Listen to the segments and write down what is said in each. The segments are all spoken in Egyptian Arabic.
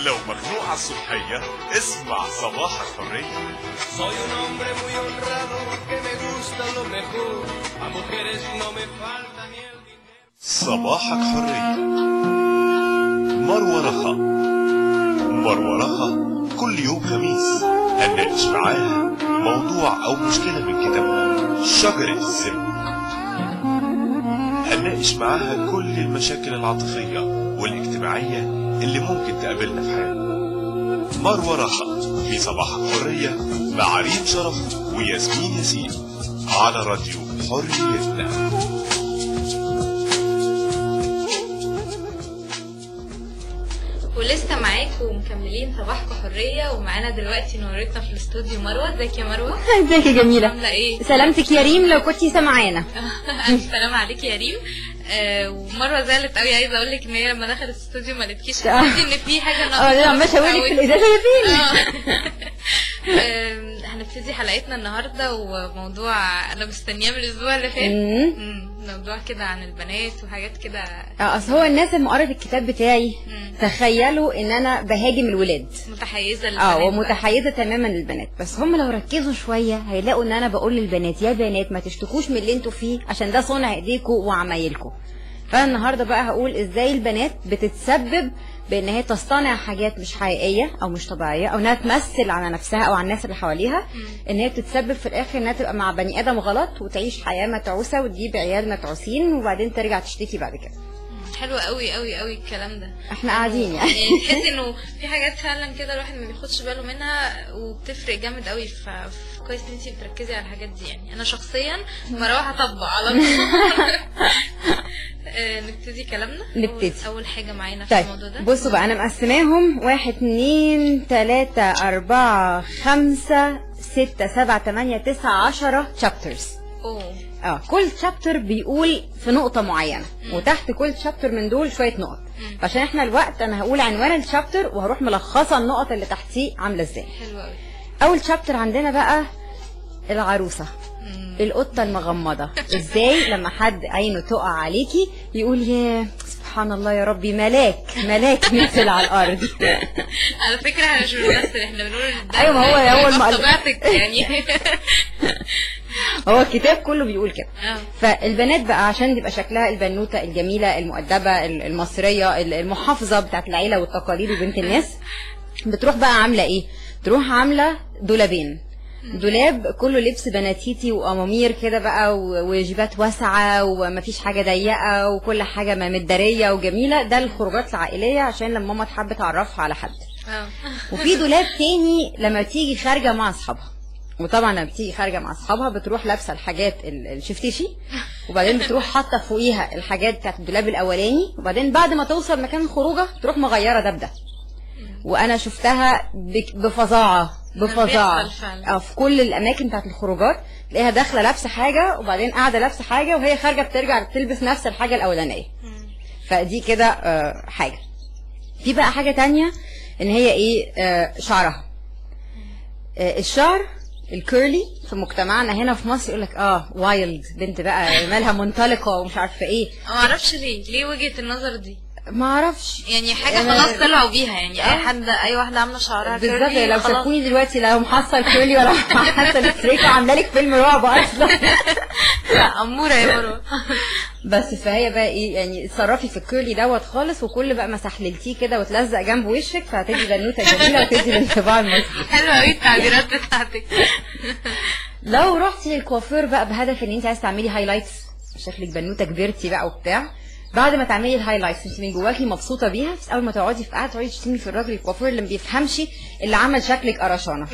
لو مخنوق على الصبحية اسمع صباح الحرية Soy un hombre muy honrado que me gusta lo mejor. A mujeres no me falta ni el dinero. صباحك حرية مروة رخا مروة رخا كل يوم خميس هنناقش معاها موضوع أو مشكلة من كتابها شجرة السم هنناقش معاها كل المشاكل العاطفية والاجتماعية اللي ممكن تقابلنا في حياتنا مروة رخا في صباحك حرية مع ريم شرف وياسمين ياسين على راديو حريتنا ولسه معاكم ومكملين صباحكم حرية ومعانا دلوقتي نورتنا في الاستوديو مروة ازيك يا مروة ازيك يا جميلة عاملة ايه؟ سلامتك يا ريم لو كنتي سامعانا ألف سلام عليك يا ريم آه ومروة زعلت قوي عايزة اقول لك ان هي لما دخلت الاستوديو ما لقيتكيش آه. حسيتي ان في حاجة ناقصة اه لا عمال اشاور لك في الازازة يا فين آم، هنبتدي حلقتنا النهارده وموضوع انا مستنياه من الاسبوع اللي فات مم. مم، موضوع كده عن البنات وحاجات كده اه اصل هو الناس لما قرت الكتاب بتاعي مم. تخيلوا ان انا بهاجم الولاد متحيزه للبنات اه بقى. ومتحيزه تماما للبنات بس هم لو ركزوا شويه هيلاقوا ان انا بقول للبنات يا بنات ما تشتكوش من اللي انتوا فيه عشان ده صنع ايديكم وعمايلكم فانا النهارده بقى هقول ازاي البنات بتتسبب بان هي تصطنع حاجات مش حقيقيه او مش طبيعيه او انها تمثل على نفسها او على الناس اللي حواليها ان هي بتتسبب في الاخر انها تبقى مع بني ادم غلط وتعيش حياه متعوسه وتجيب عيال متعوسين وبعدين ترجع تشتكي بعد كده حلو قوي قوي قوي الكلام ده احنا قاعدين يعني يعني تحس انه في حاجات فعلا كده الواحد ما بياخدش باله منها وبتفرق جامد قوي ف ف- كويس ان انتي بتركزي على الحاجات دي يعني انا شخصيا بروح اطبق على طول آه، نبتدي كلامنا نبتدي. أول- اول حاجه معانا في طيب الموضوع ده بصوا بقى انا مقسماهم واحد اتنين تلاتة اربعة خمسة ستة سبعة تمانية تسعة عشرة chapters اوه اه كل chapter بيقول في نقطة معينة وتحت كل chapter من دول شوية نقط عشان احنا الوقت انا هقول عنوان الشابتر وهروح ملخصة النقط اللي تحتيه عاملة ازاي حلو قوي اول chapter عندنا بقى العروسة القطة المغمضة ازاي لما حد عينه تقع عليكي يقول يا سبحان الله يا ربي ملاك ملاك نزل على الارض على فكره احنا مش بنمثل احنا بنقول إن ده أيوة، ما هو أول ما قال- طبيعتك يعني هو الكتاب كله بيقول كده اه فالبنات بقى عشان تبقى شكلها البنوته الجميله المؤدبه المصريه المحافظه بتاعت العيله والتقاليد وبنت الناس بتروح بقى عامله ايه تروح عامله دولابين دولاب كله لبس بناتيتي وامامير كده بقى و- وجيبات واسعه ومفيش حاجه ضيقه وكل حاجه ما متداريه وجميله ده الخروجات العائليه عشان لما ماما تحب تعرفها على حد اه وفي دولاب تاني لما تيجي خارجه مع اصحابها وطبعا لما بتيجي خارجه مع اصحابها بتروح لابسه الحاجات ال- الشفتشي وبعدين بتروح حاطه فوقيها الحاجات بتاعت الدولاب الاولاني وبعدين بعد ما توصل مكان الخروجه تروح مغيره ده بده وانا شفتها بك- بفظاعه بفظاعه بيحصل فعلا. اه في كل الاماكن بتاعت الخروجات تلاقيها داخله لابسه حاجه وبعدين قاعده لابسه حاجه وهي خارجه بترجع تلبس نفس الحاجه الاولانيه فدي كده آه، حاجه في بقى حاجه تانية ان هي ايه آه، شعرها آه، الشعر الكيرلي في مجتمعنا هنا في مصر يقول لك اه وايلد بنت بقى مالها منطلقه ومش عارفه ايه ما اعرفش ليه ليه وجهه النظر دي ما اعرفش يعني حاجه أنا- خلاص طلعوا بيها يعني اي آه. حد اي واحده عامله شعرها بالظبط كيرلي لو خلاص. شافوني دلوقتي لا محصل كيرلي ولا محصل ستريك عامله لك فيلم رعب اصلا لا اموره يا مروه بس فهي بقى ايه يعني اتصرفي في الكيرلي دوت خالص وكل بقى ما سحللتيه كده وتلزق جنب وشك فهتدي بنوته جميله وتدي الانطباع المصري حلوه قوي التعبيرات بتاعتك لو رحتي للكوافير بقى بهدف ان انت عايزه تعملي هايلايتس شكلك بنوته كبرتي بقى وبتاع بعد ما تعملي الهايلايتس انت من جواكي مبسوطه بيها بس اول ما تقعدي في قاعده تقعدي تشتمي في الراجل الكوافير اللي ما بيفهمش اللي عمل شكلك قرشانه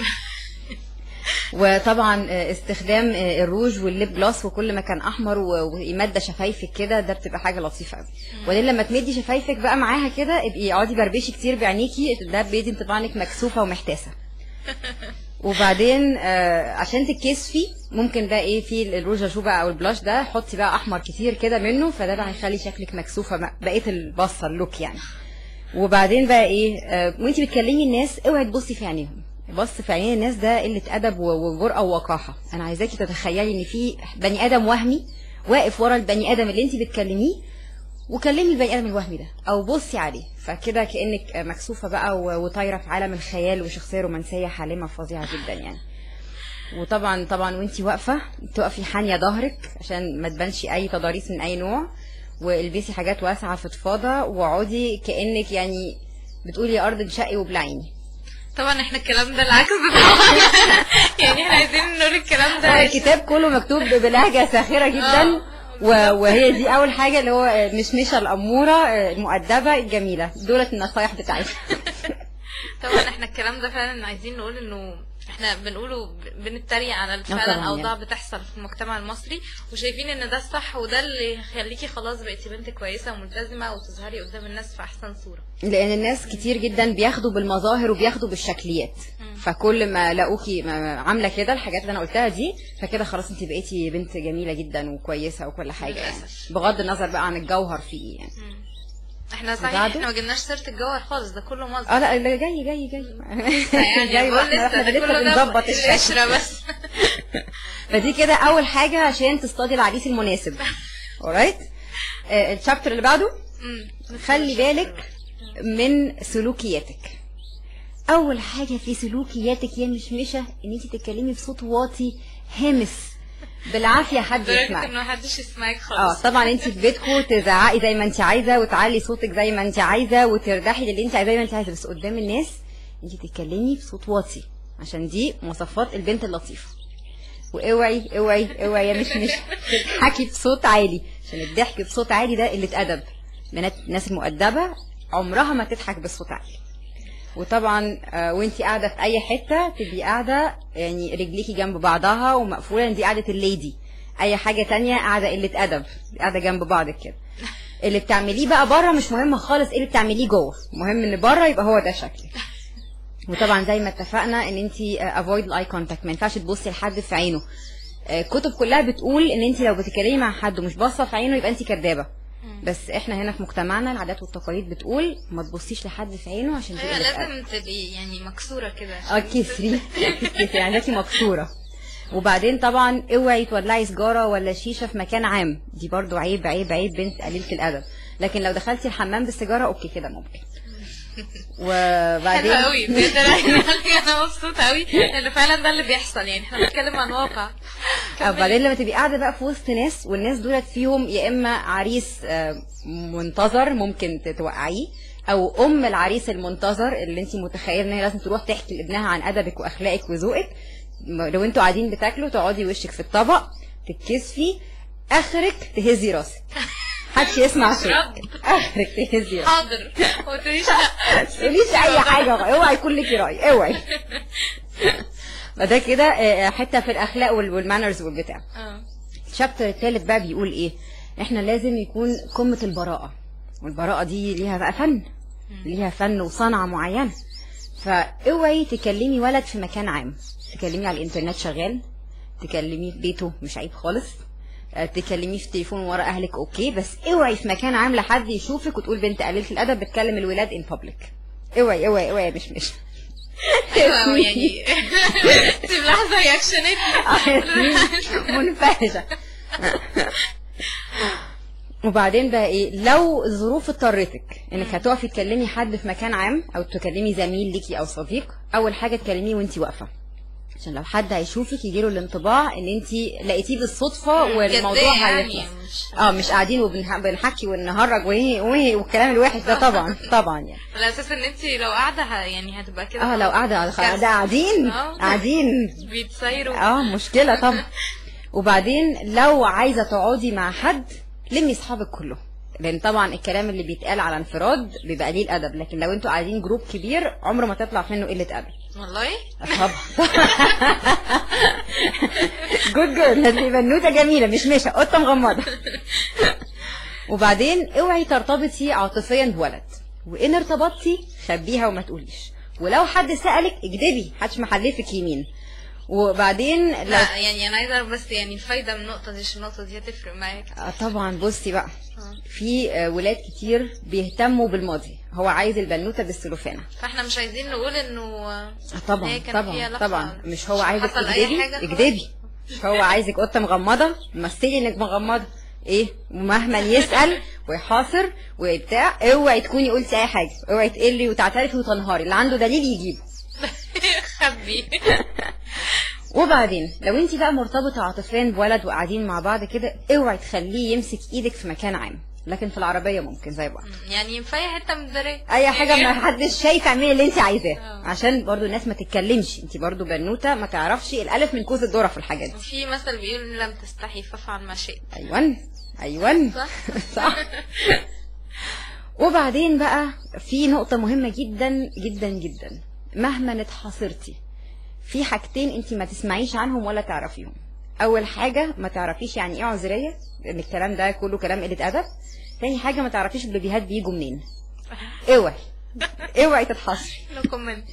وطبعا آه، استخدام آه، الروج والليب جلاس وكل ما كان احمر و- ويمدى شفايفك كده ده بتبقى حاجه لطيفه قوي وبعدين لما تمدي شفايفك بقى معاها كده ابقي اقعدي بربشي كتير بعينيكي ده بيدي انطباع انك مكسوفه ومحتاسه وبعدين آه عشان تتكسفي ممكن بقى ايه في الروج جو بقى او البلاش ده حطي بقى احمر كتير كده منه فده بقى هيخلي شكلك مكسوفه بقى- بقيه البصه اللوك يعني وبعدين بقى ايه آه وانتي بتكلمي الناس اوعي تبصي في عينيهم بص في عينين الناس ده قله ادب و- وجرأه ووقاحه انا عايزاكي تتخيلي ان في بني ادم وهمي واقف ورا البني ادم اللي انت بتكلميه وكلمي البني ادم الوهمي ده او بصي عليه فكده كانك مكسوفه بقى و- وطايره في عالم الخيال وشخصيه رومانسيه حالمه فظيعه جدا يعني وطبعا طبعا وانتي واقفه تقفي حانيه ظهرك عشان ما تبانش اي تضاريس من اي نوع والبسي حاجات واسعه فضفاضه واقعدي كانك يعني بتقولي يا ارض انشقي وبلعيني طبعا احنا الكلام ده العكس طبعا يعني احنا عايزين نقول الكلام ده الكتاب كله مكتوب بلهجه ساخره جدا آه، و- وهي دي اول حاجه اللي هو مشمشه الاموره المؤدبه الجميله دولت النصايح بتاعتها طبعا احنا الكلام ده فعلا عايزين نقول انه احنا بنقوله ب- بنتريق على طبعاً فعلا يعني. اوضاع بتحصل في المجتمع المصري وشايفين ان ده الصح وده اللي يخليكي خلاص بقيتي بنت كويسه وملتزمه وتظهري قدام الناس في احسن صوره لان الناس كتير جدا بياخدوا بالمظاهر وبياخدوا بالشكليات فكل ما لاقوكي ما- عامله كده الحاجات اللي انا قلتها دي فكده خلاص انت بقيتي بنت جميله جدا وكويسه وكل حاجه يعني للأسف. بغض النظر بقى عن الجوهر في ايه يعني احنا صحيح وبعده؟ احنا ما جبناش سيره الجوهر خالص ده كله مصدر اه لا اللي جاي جاي جاي يعني جاي بقول واحنا لسه احنا ده لسه كله ده بنظبط الشكل القشره بس فدي كده اول حاجه عشان تصطادي العريس المناسب alright آه، الشابتر اللي بعده مم. خلي بالك من سلوكياتك اول حاجه في سلوكياتك يا مشمشه ان انت تتكلمي بصوت واطي هامس بالعافيه حد لدرجه يسمعك انه محدش يسمعك اه خالص طبعا انت في بيتكم تزعقي زي ما انت عايزه وتعلي صوتك زي ما انت عايزه وترتاحي للي انت عايزاه زي ما انت عايزه بس قدام الناس انت تتكلمي بصوت واطي عشان دي مواصفات البنت اللطيفه واوعي اوعي اوعي يا مش مش تضحكي بصوت عالي عشان الضحك بصوت عالي ده قله ادب بنات الناس المؤدبه عمرها ما تضحك بصوت عالي وطبعا آه، وانتي قاعده في اي حته تبقي قاعده يعني رجليكي جنب بعضها ومقفوله دي قاعده الليدي اي حاجه تانية قاعده قله ادب قاعده جنب بعضك كده اللي بتعمليه بقى بره مش مهم خالص ايه اللي بتعمليه جوه المهم ان بره يبقى هو ده شكلك وطبعا زي ما اتفقنا ان انت افويد الاي كونتاكت ما ينفعش تبصي لحد في عينه آه، الكتب كلها بتقول ان انت لو بتتكلمي مع حد ومش باصه في عينه يبقى انت كدابه بس احنا هنا في مجتمعنا العادات والتقاليد بتقول ما تبصيش لحد في عينه عشان ايوه تبقي بتقل. لازم تبقي يعني مكسوره كده اه كسري كسري يعني ذاتي مكسوره وبعدين طبعا اوعي تولعي سجاره ولا شيشه في مكان عام دي برضو عيب عيب عيب بنت قليله الادب لكن لو دخلتي الحمام بالسيجاره اوكي كده ممكن وبعدين حلو قوي بجد انا انا مبسوطه قوي لان فعلا ده اللي بيحصل يعني احنا بنتكلم عن واقع وبعدين لما تبقي قاعده بقى في وسط ناس والناس دولت فيهم يا اما عريس آه، منتظر ممكن توقعيه او ام العريس المنتظر اللي انت متخيله ان هي لازم تروح تحكي لابنها عن ادبك واخلاقك وذوقك م- لو انتوا قاعدين بتاكلوا تقعدي وشك في الطبق تتكسفي اخرك تهزي راسك محدش يسمع صوتك اخرك تهزي راسك حاضر وما تقوليش لا تقوليش اي حاجه اوعي يكون لك راي اوعي فده كده آه، حته في الاخلاق وال- والمانرز والبتاع اه الشابتر الثالث بقى بيقول ايه احنا لازم يكون قمة البراءة والبراءة دي ليها بقى فن ليها فن وصنعة معينة فاوعي تكلمي ولد في مكان عام تكلمي على الانترنت شغال تكلميه في بيته مش عيب خالص آه، تكلميه في التليفون ورا اهلك اوكي بس اوعي في مكان عام لحد يشوفك وتقول بنت قليلة الادب بتكلم الولاد ان بابليك اوعي اوعي اوعي مش مش ايوه يعني في لحظه رياكشنات منفعجة وبعدين بقى ايه لو الظروف اضطرتك انك هتقفي تكلمي حد في مكان عام او تكلمي زميل ليكي او صديق اول حاجه تكلميه وانت واقفه عشان لو حد هيشوفك يجيله الانطباع ان انت لقيتيه بالصدفه والموضوع جدية يعني هيخلص مش اه مش قاعدين وبنحكي ونهرج وهي وهي والكلام الوحش ده طبعا طبعا يعني على اساس ان انت لو قاعده ه- يعني هتبقى كده اه لو قاعده قاعده قاعدين آه. قاعدين بيتسايروا اه مشكلة طبعا وبعدين لو عايزة تقعدي مع حد لمي اصحابك كلهم لان طبعا الكلام اللي بيتقال على انفراد بيبقى قليل ادب لكن لو انتوا قاعدين جروب كبير عمره ما تطلع منه قله ادب والله طبعا جود جيرل هتبقي بنوته جميله مش مشة قطه مغمضه وبعدين اوعي ترتبطي عاطفيا بولد وان ارتبطتي خبيها وما تقوليش ولو حد سالك اكدبي محدش محلفك يمين وبعدين لو لا يعني انا عايزه اعرف بس يعني الفايده من النقطه دي عشان النقطه دي هتفرق معايا كتير. آه طبعا بصي بقى آه. في آه، ولاد كتير بيهتموا بالماضي هو عايز البنوته بالسلوفانه فاحنا مش عايزين نقول انه آه إن طبعا هي كان فيها طبعا لحظة طبعا مش هو عايزك حصل أي تكدبي حاجة خلاص. اكدبي مش هو عايزك قطه مغمضه مثلي انك مغمضه ايه ومهما يسال ويحاصر وبتاع اوعي تكوني قلتي اي حاجه اوعي تقلي وتعترفي وتنهاري اللي عنده دليل يجيبه خبي وبعدين لو انت بقى مرتبطه عاطفيا بولد وقاعدين مع بعض كده اوعي تخليه يمسك ايدك في مكان عام لكن في العربيه ممكن زي بعض يعني في اي حته من الداريه اي حاجه ما حدش شايف اعملي اللي انت عايزاه اه. عشان برضو الناس ما تتكلمش انت برضو بنوته ما تعرفش الالف من كوز الذره في الحاجات دي في مثل بيقول إن لم تستحي فافعل ما شئت ايوان ايوان صح صح وبعدين بقى في نقطة مهمة جدا جدا جدا مهما اتحاصرتي في حاجتين انت ما تسمعيش عنهم ولا تعرفيهم اول حاجة ما تعرفيش يعني ايه عذرية لان الكلام ده كله كلام قلة ادب تاني حاجة ما تعرفيش البيبيهات بيجوا منين اوعي اوعي تتحاصري نو كومنت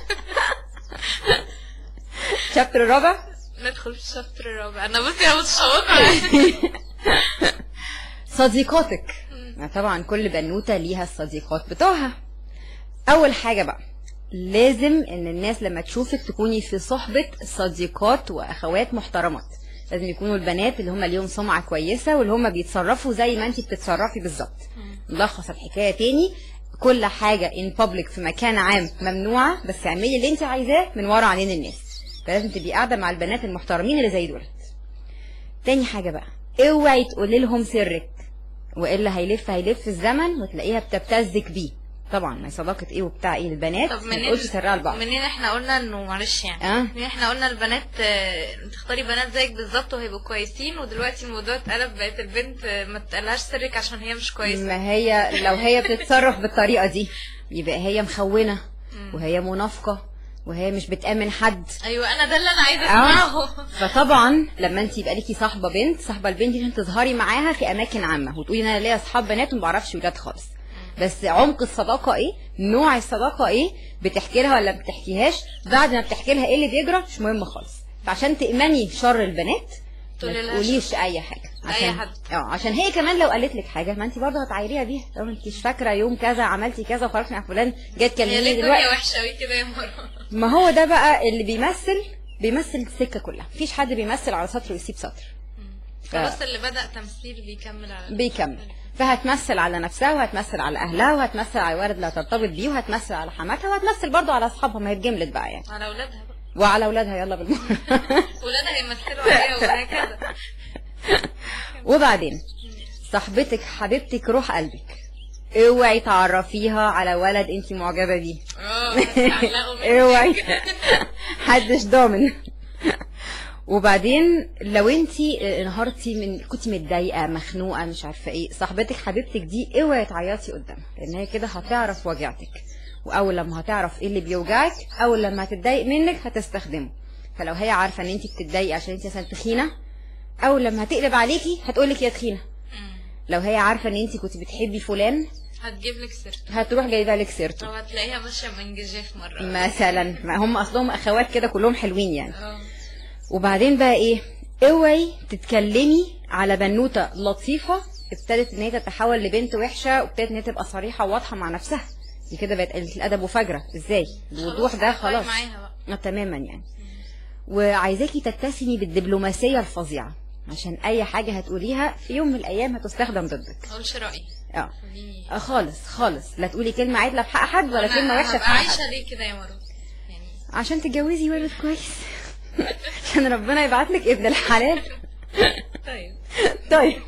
الشابتر الرابع ندخل في الشابتر الرابع انا بصي انا متشوقه صديقاتك طبعا كل بنوتة ليها الصديقات بتوعها أول حاجة بقى لازم إن الناس لما تشوفك تكوني في صحبة صديقات وأخوات محترمات لازم يكونوا البنات اللي هم ليهم سمعة كويسة واللي هم بيتصرفوا زي ما انت بتتصرفي بالظبط نلخص الحكاية تاني كل حاجة in public في مكان عام ممنوعة بس اعملي اللي انت عايزاه من ورا عينين الناس فلازم تبقي قاعدة مع البنات المحترمين اللي زي دولت تاني حاجة بقى اوعي تقولي لهم سرك والا هيلف هيلف الزمن وتلاقيها بتبتزك بيه طبعا ما هي صداقه ايه وبتاع ايه البنات طب ما منين تقولش سرها لبعض منين احنا قلنا انه معلش يعني اه منين احنا قلنا البنات آه، تختاري بنات زيك بالظبط وهيبقوا كويسين ودلوقتي الموضوع اتقلب بقت البنت آه، ما تقلهاش سرك عشان هي مش كويسه ما هي لو هي بتتصرف بالطريقه دي يبقى هي مخونه وهي منافقه وهي مش بتامن حد ايوه انا ده اللي انا عايزه اه اسمعه فطبعا لما انت يبقى ليكي صاحبه بنت صاحبه البنت دي عشان تظهري معاها في اماكن عامه وتقولي ان انا ليا اصحاب بنات وما بعرفش ولاد خالص بس عمق الصداقه ايه نوع الصداقه ايه بتحكي لها ولا ما بتحكيهاش بعد ما بتحكي لها ايه اللي بيجرى مش مهم خالص فعشان تامني شر البنات ما تقولي لها تقوليش اي حاجه عشان حد. اه عشان هي كمان لو قالت لك حاجه ما انت برضه هتعايريها بيها لو انت مش فاكره يوم كذا عملتي كذا وخرجت مع فلان جت هي تكلميني ليه دلوقتي الدنيا وحشه قوي كده يا مروه ما هو ده بقى اللي بيمثل بيمثل السكه كلها مفيش حد بيمثل على سطر ويسيب سطر ف- خلاص اللي بدا تمثيل بيكمل على بيكمل فهتمثل على نفسها وهتمثل على اهلها وهتمثل على الولد اللي هترتبط بيه وهتمثل على حماتها وهتمثل برضه على اصحابها ما هي اتجملت بقى يعني على اولادها بقى وعلى اولادها يلا بالمره ولادها هيمثلوا عليها وهكذا وبعدين صاحبتك حبيبتك روح قلبك اوعي تعرفيها على ولد انت معجبه بيه اه تعلقوا منك. اوعي محدش ضامن وبعدين لو انت انهارتي من كنت متضايقه مخنوقه مش عارفه ايه صاحبتك حبيبتك دي اوعي تعيطي قدامها لان هي كده هتعرف وجعتك واول لما هتعرف ايه اللي بيوجعك اول لما هتتضايق منك هتستخدمه فلو هي عارفه ان انت بتتضايقي عشان انت مثلا تخينه اول لما هتقلب عليكي هتقولك يا تخينه مم. لو هي عارفه ان انت كنت بتحبي فلان هتجيب لك سيرته هتروح جايبه لك سيرته او هتلاقيها ماشيه من جزاف مره مثلا ما هم اصلهم اخوات كده كلهم حلوين يعني اه وبعدين بقى ايه اوعي تتكلمي على بنوته لطيفه ابتدت ان هي تتحول لبنت وحشه وابتدت ان هي تبقى صريحه وواضحه مع نفسها دي كده بقت قله الادب وفجره ازاي الوضوح ده هتقعد خلاص معاها بقى آه، تماما يعني وعايزاكي تتسمي بالدبلوماسيه الفظيعه عشان اي حاجه هتقوليها في يوم من الايام هتستخدم ضدك ما اقولش رايي اه خليني آه، خالص خالص لا تقولي كلمه عادله في حق حد ولا أنا كلمه وحشه في هبقى حق حد عايشه ليه كده يا مروه يعني عشان تتجوزي ولد كويس عشان ربنا يبعت لك ابن الحلال طيب طيب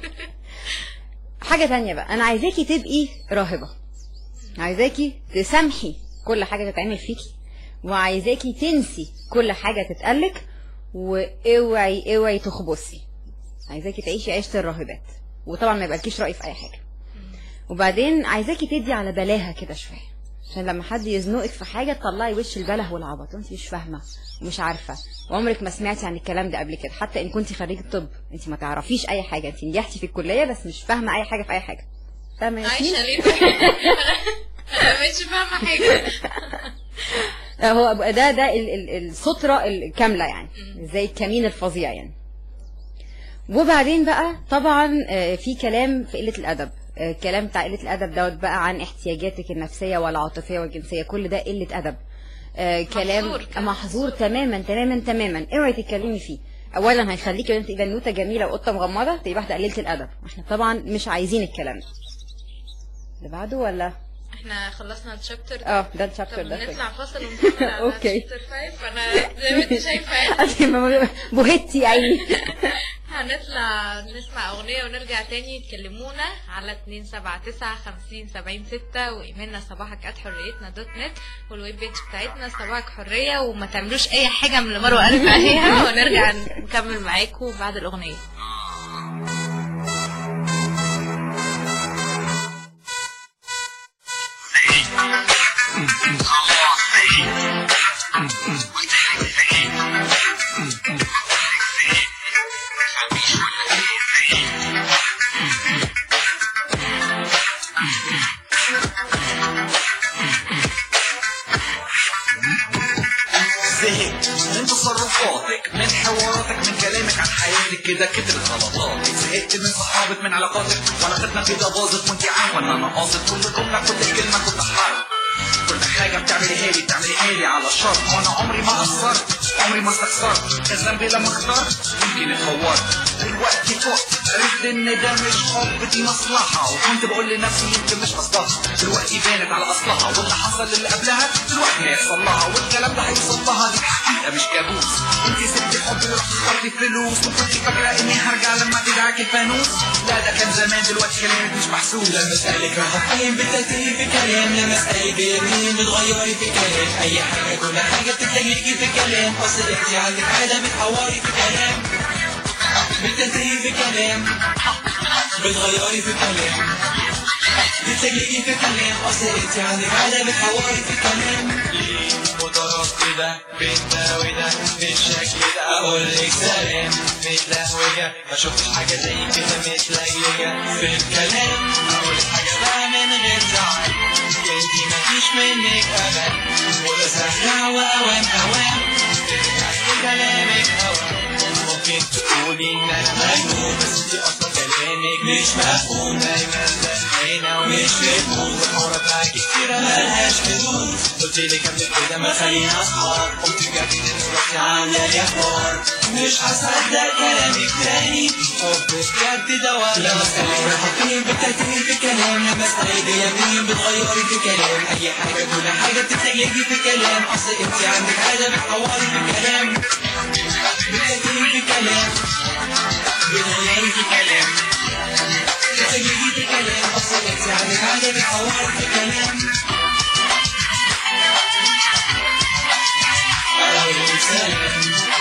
حاجة تانية بقى أنا عايزاكي تبقي راهبة عايزاكي تسامحي كل حاجة تتعمل فيكي وعايزاكي تنسي كل حاجة تتقالك واوعي اوعي تخبصي عايزاكي تعيشي عيشة الراهبات وطبعا ما يبقالكيش رأي في أي حاجة وبعدين عايزاكي تدي على بلاها كده شوية عشان لما حد يزنقك في حاجة تطلعي وش البله والعبط وانت مش فاهمة ومش عارفة وعمرك ما سمعتي عن الكلام ده قبل كده حتى ان كنت خريجة طب انت ما تعرفيش اي حاجة انت نجحتي في الكلية بس مش فاهمة اي حاجة في اي حاجة فاهمة يا ياسمين؟ عايشه ليه طيب؟ انا مش فاهمه حاجه آه، هو ده ده ال- ال- السترة الكاملة يعني زي الكمين الفظيع يعني وبعدين بقى طبعا آه، في كلام في قلة الأدب آه، كلام بتاع قلة الأدب دوت بقى عن احتياجاتك النفسية والعاطفية والجنسية كل ده قلة أدب آه، كلام محظور كلام محظور تماما تماما تماما اوعي تتكلمي فيه اولا هيخليكي انت بنوته جميله وقطه مغمضه تبقى واحده قليله الادب احنا طبعا مش عايزين الكلام ده اللي بعده ولا احنا خلصنا الشابتر اه ده طب الشابتر ده نطلع فاصل ونكمل على أوكي. شابتر 5 انا زي ما انت شايفه يعني أصل ما- بهتي يعني هنطلع نسمع اغنيه ونرجع تاني تكلمونا على 279 50 70 6 وايميلنا صباحك ات حريتنا دوت نت والويب بيج بتاعتنا صباحك حريه وما تعملوش اي حاجه من اللي مروه قالت عليها ونرجع نكمل معاكم بعد الاغنيه زهقت من تصرفاتك من حواراتك من كلامك عن حياتك كده كترت غلطاتك زهقت من صحابك من علاقاتك وعلاقتنا كده باظت وانت عارفه ان انا قاصد كل جمله كل كلمه كنت حرب كل حاجه بتعمليها لي بتعمليها لي على شرط وانا عمري ما قصرت عمري ما استخسرت كان ذنبي لما اخترت يمكن اتهورت دلوقتي فقت عرفت ان ده مش حب دي مصلحه وكنت بقول لنفسي يمكن مش قصدها دلوقتي بانت على اصلها واللي حصل اللي قبلها دلوقتي هيحصل لها والكلام ده هيوصل لها دي حقيقه مش كابوس انت سبتي حبي ورحت اخترتي فلوس وكنت فاكره اني هرجع لما تدعك الفانوس لا ده كان زمان دلوقتي كلامك مش محسوس لما اسالك راح افهم بترتيب في كلام لما اسالك بيمين بتغيري في كلام اي حاجه كل حاجه بتتلجلجي في كلام اصل انت عندك عاده بتحوري في كلام بترتيب في كلام بتغيري في كلام بتتلجلجي في كلام اصل انت عندك عاده بتحوري في كلام ليه مترددة بين ده وده بالشكل ده اقول لك سلام متلهوجة ما شفتش حاجة زي كده متليجة في الكلام اقول لك حاجة بقى من غير زعل انتي مفيش منك امل ولا سريع واوام اوام ترجعي كلامك اوام ممكن تقولي ان انا مجنون بس انتي اصلا كلامك مش مفهوم دايما زهقانة ومش في المود والحوارات معاكي كتيرة ملهاش حدود قلت لك قبل كده ما خلينا اصحاب قمت جابت دلوقتي عاملة لي حوار مش هصدق كلامك تاني حب بجد دوار لما اسالك رايحة فين بترتيب في كلام لما اسالك يمين بتغيري في كلام اي حاجة كل حاجة بتتلجلجي في كلام اصل انت عندك عادة بتحوري في كلام بترتيب في كلام بتغيري في كلام بتتلجلجي في كلام اصل انت عندك عادة بتحوري في كلام أقول سلام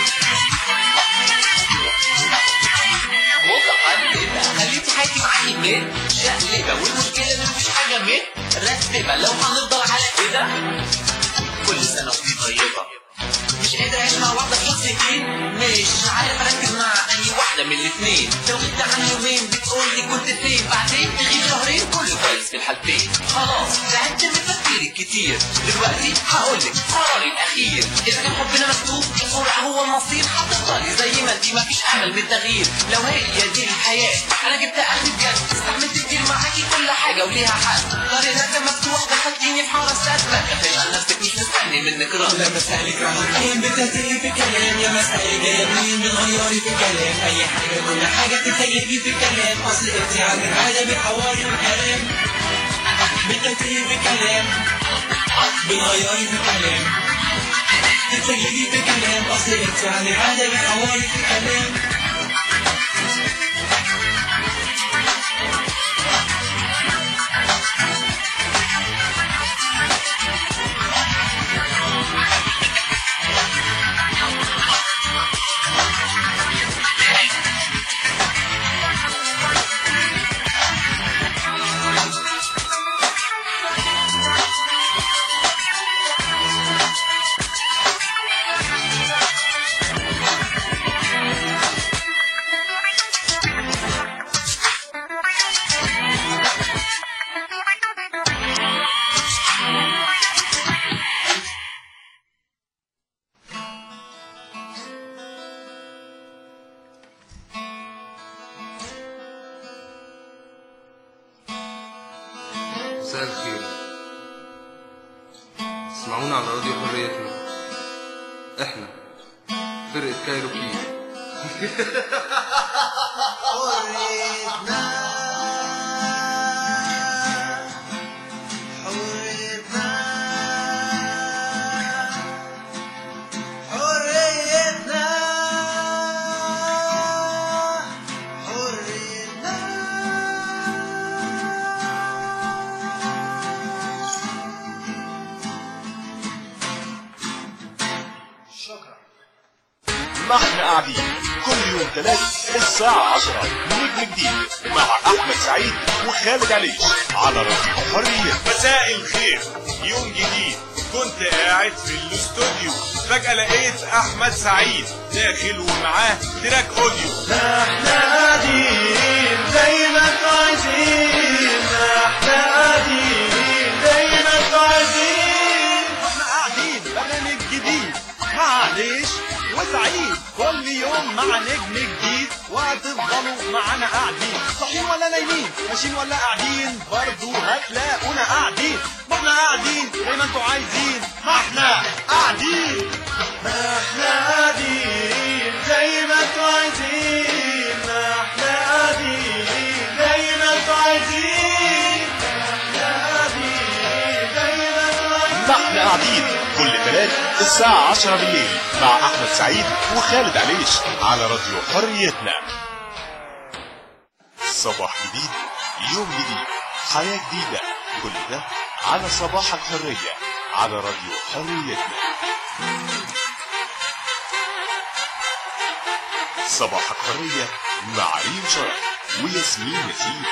متقلبة خليتي حياتي معاكي من شقلبة والمشكلة ان مفيش حاجة من رتبة لو هنفضل على كده كل سنة وانتي طيبة مش قادر اعيش مع واحدة في شخصيتين مش عارف اركز مع اني واحدة من الاتنين لو غبت عن يومين بتقولي كنت فين بعدين تغيب شهرين كله كويس في الحالتين خلاص تعبت من تفكيرك كتير دلوقتي هقولك قراري الاخير اذا كان حبنا مكتوب الفرع هو المصير هتفضلي زي ما انتي مفيش امل من التغيير لو هي دي الحياة انا جبت اخري بجد استحملت كتير معاكي كل حاجة وليها حل طريقك ده مفتوح دخلتيني في حارة سادة كفاية على نفسك مش مستني منك رد لما اسالك راح افهم بترتيب في كلام لما اسالك جايه منين بتغيري في كلام اي حاجه كل حاجه بتتلجلجي في كلام اصل انت عندك عاده بتحوري في كلام بترتيب في كلام بتغيري في كلام بتتلجلجي في كلام اصل انت عندك عاده بتحوري في كلام مساء الخير اسمعونا على راديو حريتنا احنا فرقة كايروكي ما احنا قاعدين كل يوم ثلاث الساعة 10 نجم جديد مع أحمد سعيد وخالد عليش على راديو حرية مساء الخير يوم جديد كنت قاعد في الاستوديو فجأة لقيت أحمد سعيد داخل ومعاه تراك أوديو احنا قاعدين زي ما انتوا عايزين احنا قاعدين زي ما انتوا عايزين احنا قاعدين برنامج جديد معلش وسعيد كل يوم مع نجم جديد وهتفضلوا معانا قاعدين صاحيين ولا نايمين ماشيين ولا قاعدين برضو هتلاقونا قاعدين ما احنا قاعدين زي ما انتوا عايزين ما احنا قاعدين احنا قاعدين زي ما انتوا عايزين احنا قاعدين زي ما انتوا عايزين احنا قاعدين زي ما انتوا عايزين ما احنا قاعدين كل ثلاث الساعة 10 بالليل مع أحمد سعيد وخالد عليش على راديو حريتنا صباح جديد يوم جديد حياة جديدة كل ده على صباحك حرية على راديو حريتنا صباحك حرية مع ريم شرف وياسمين ياسين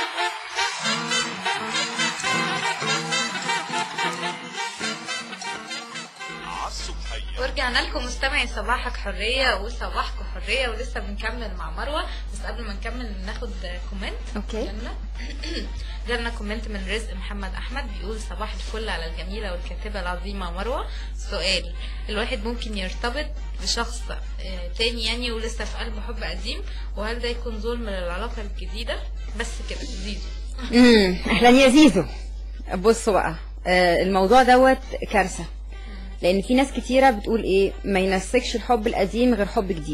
عالصبحية ورجعنا لكم مستمعي صباحك حرية وصباحكم حرية ولسه بنكمل مع مروة بس قبل ما نكمل ناخد كومنت اوكي جالنا جالنا كومنت من رزق محمد احمد بيقول صباح الفل على الجميله والكاتبه العظيمه مروه سؤال الواحد ممكن يرتبط بشخص آه، تاني يعني ولسه في قلبه حب قديم وهل ده يكون ظلم للعلاقه الجديده بس كده زيزو امم اهلا يا زيزو بصوا بقى آه، الموضوع دوت كارثه لان في ناس كتيره بتقول ايه ما ينسكش الحب القديم غير حب جديد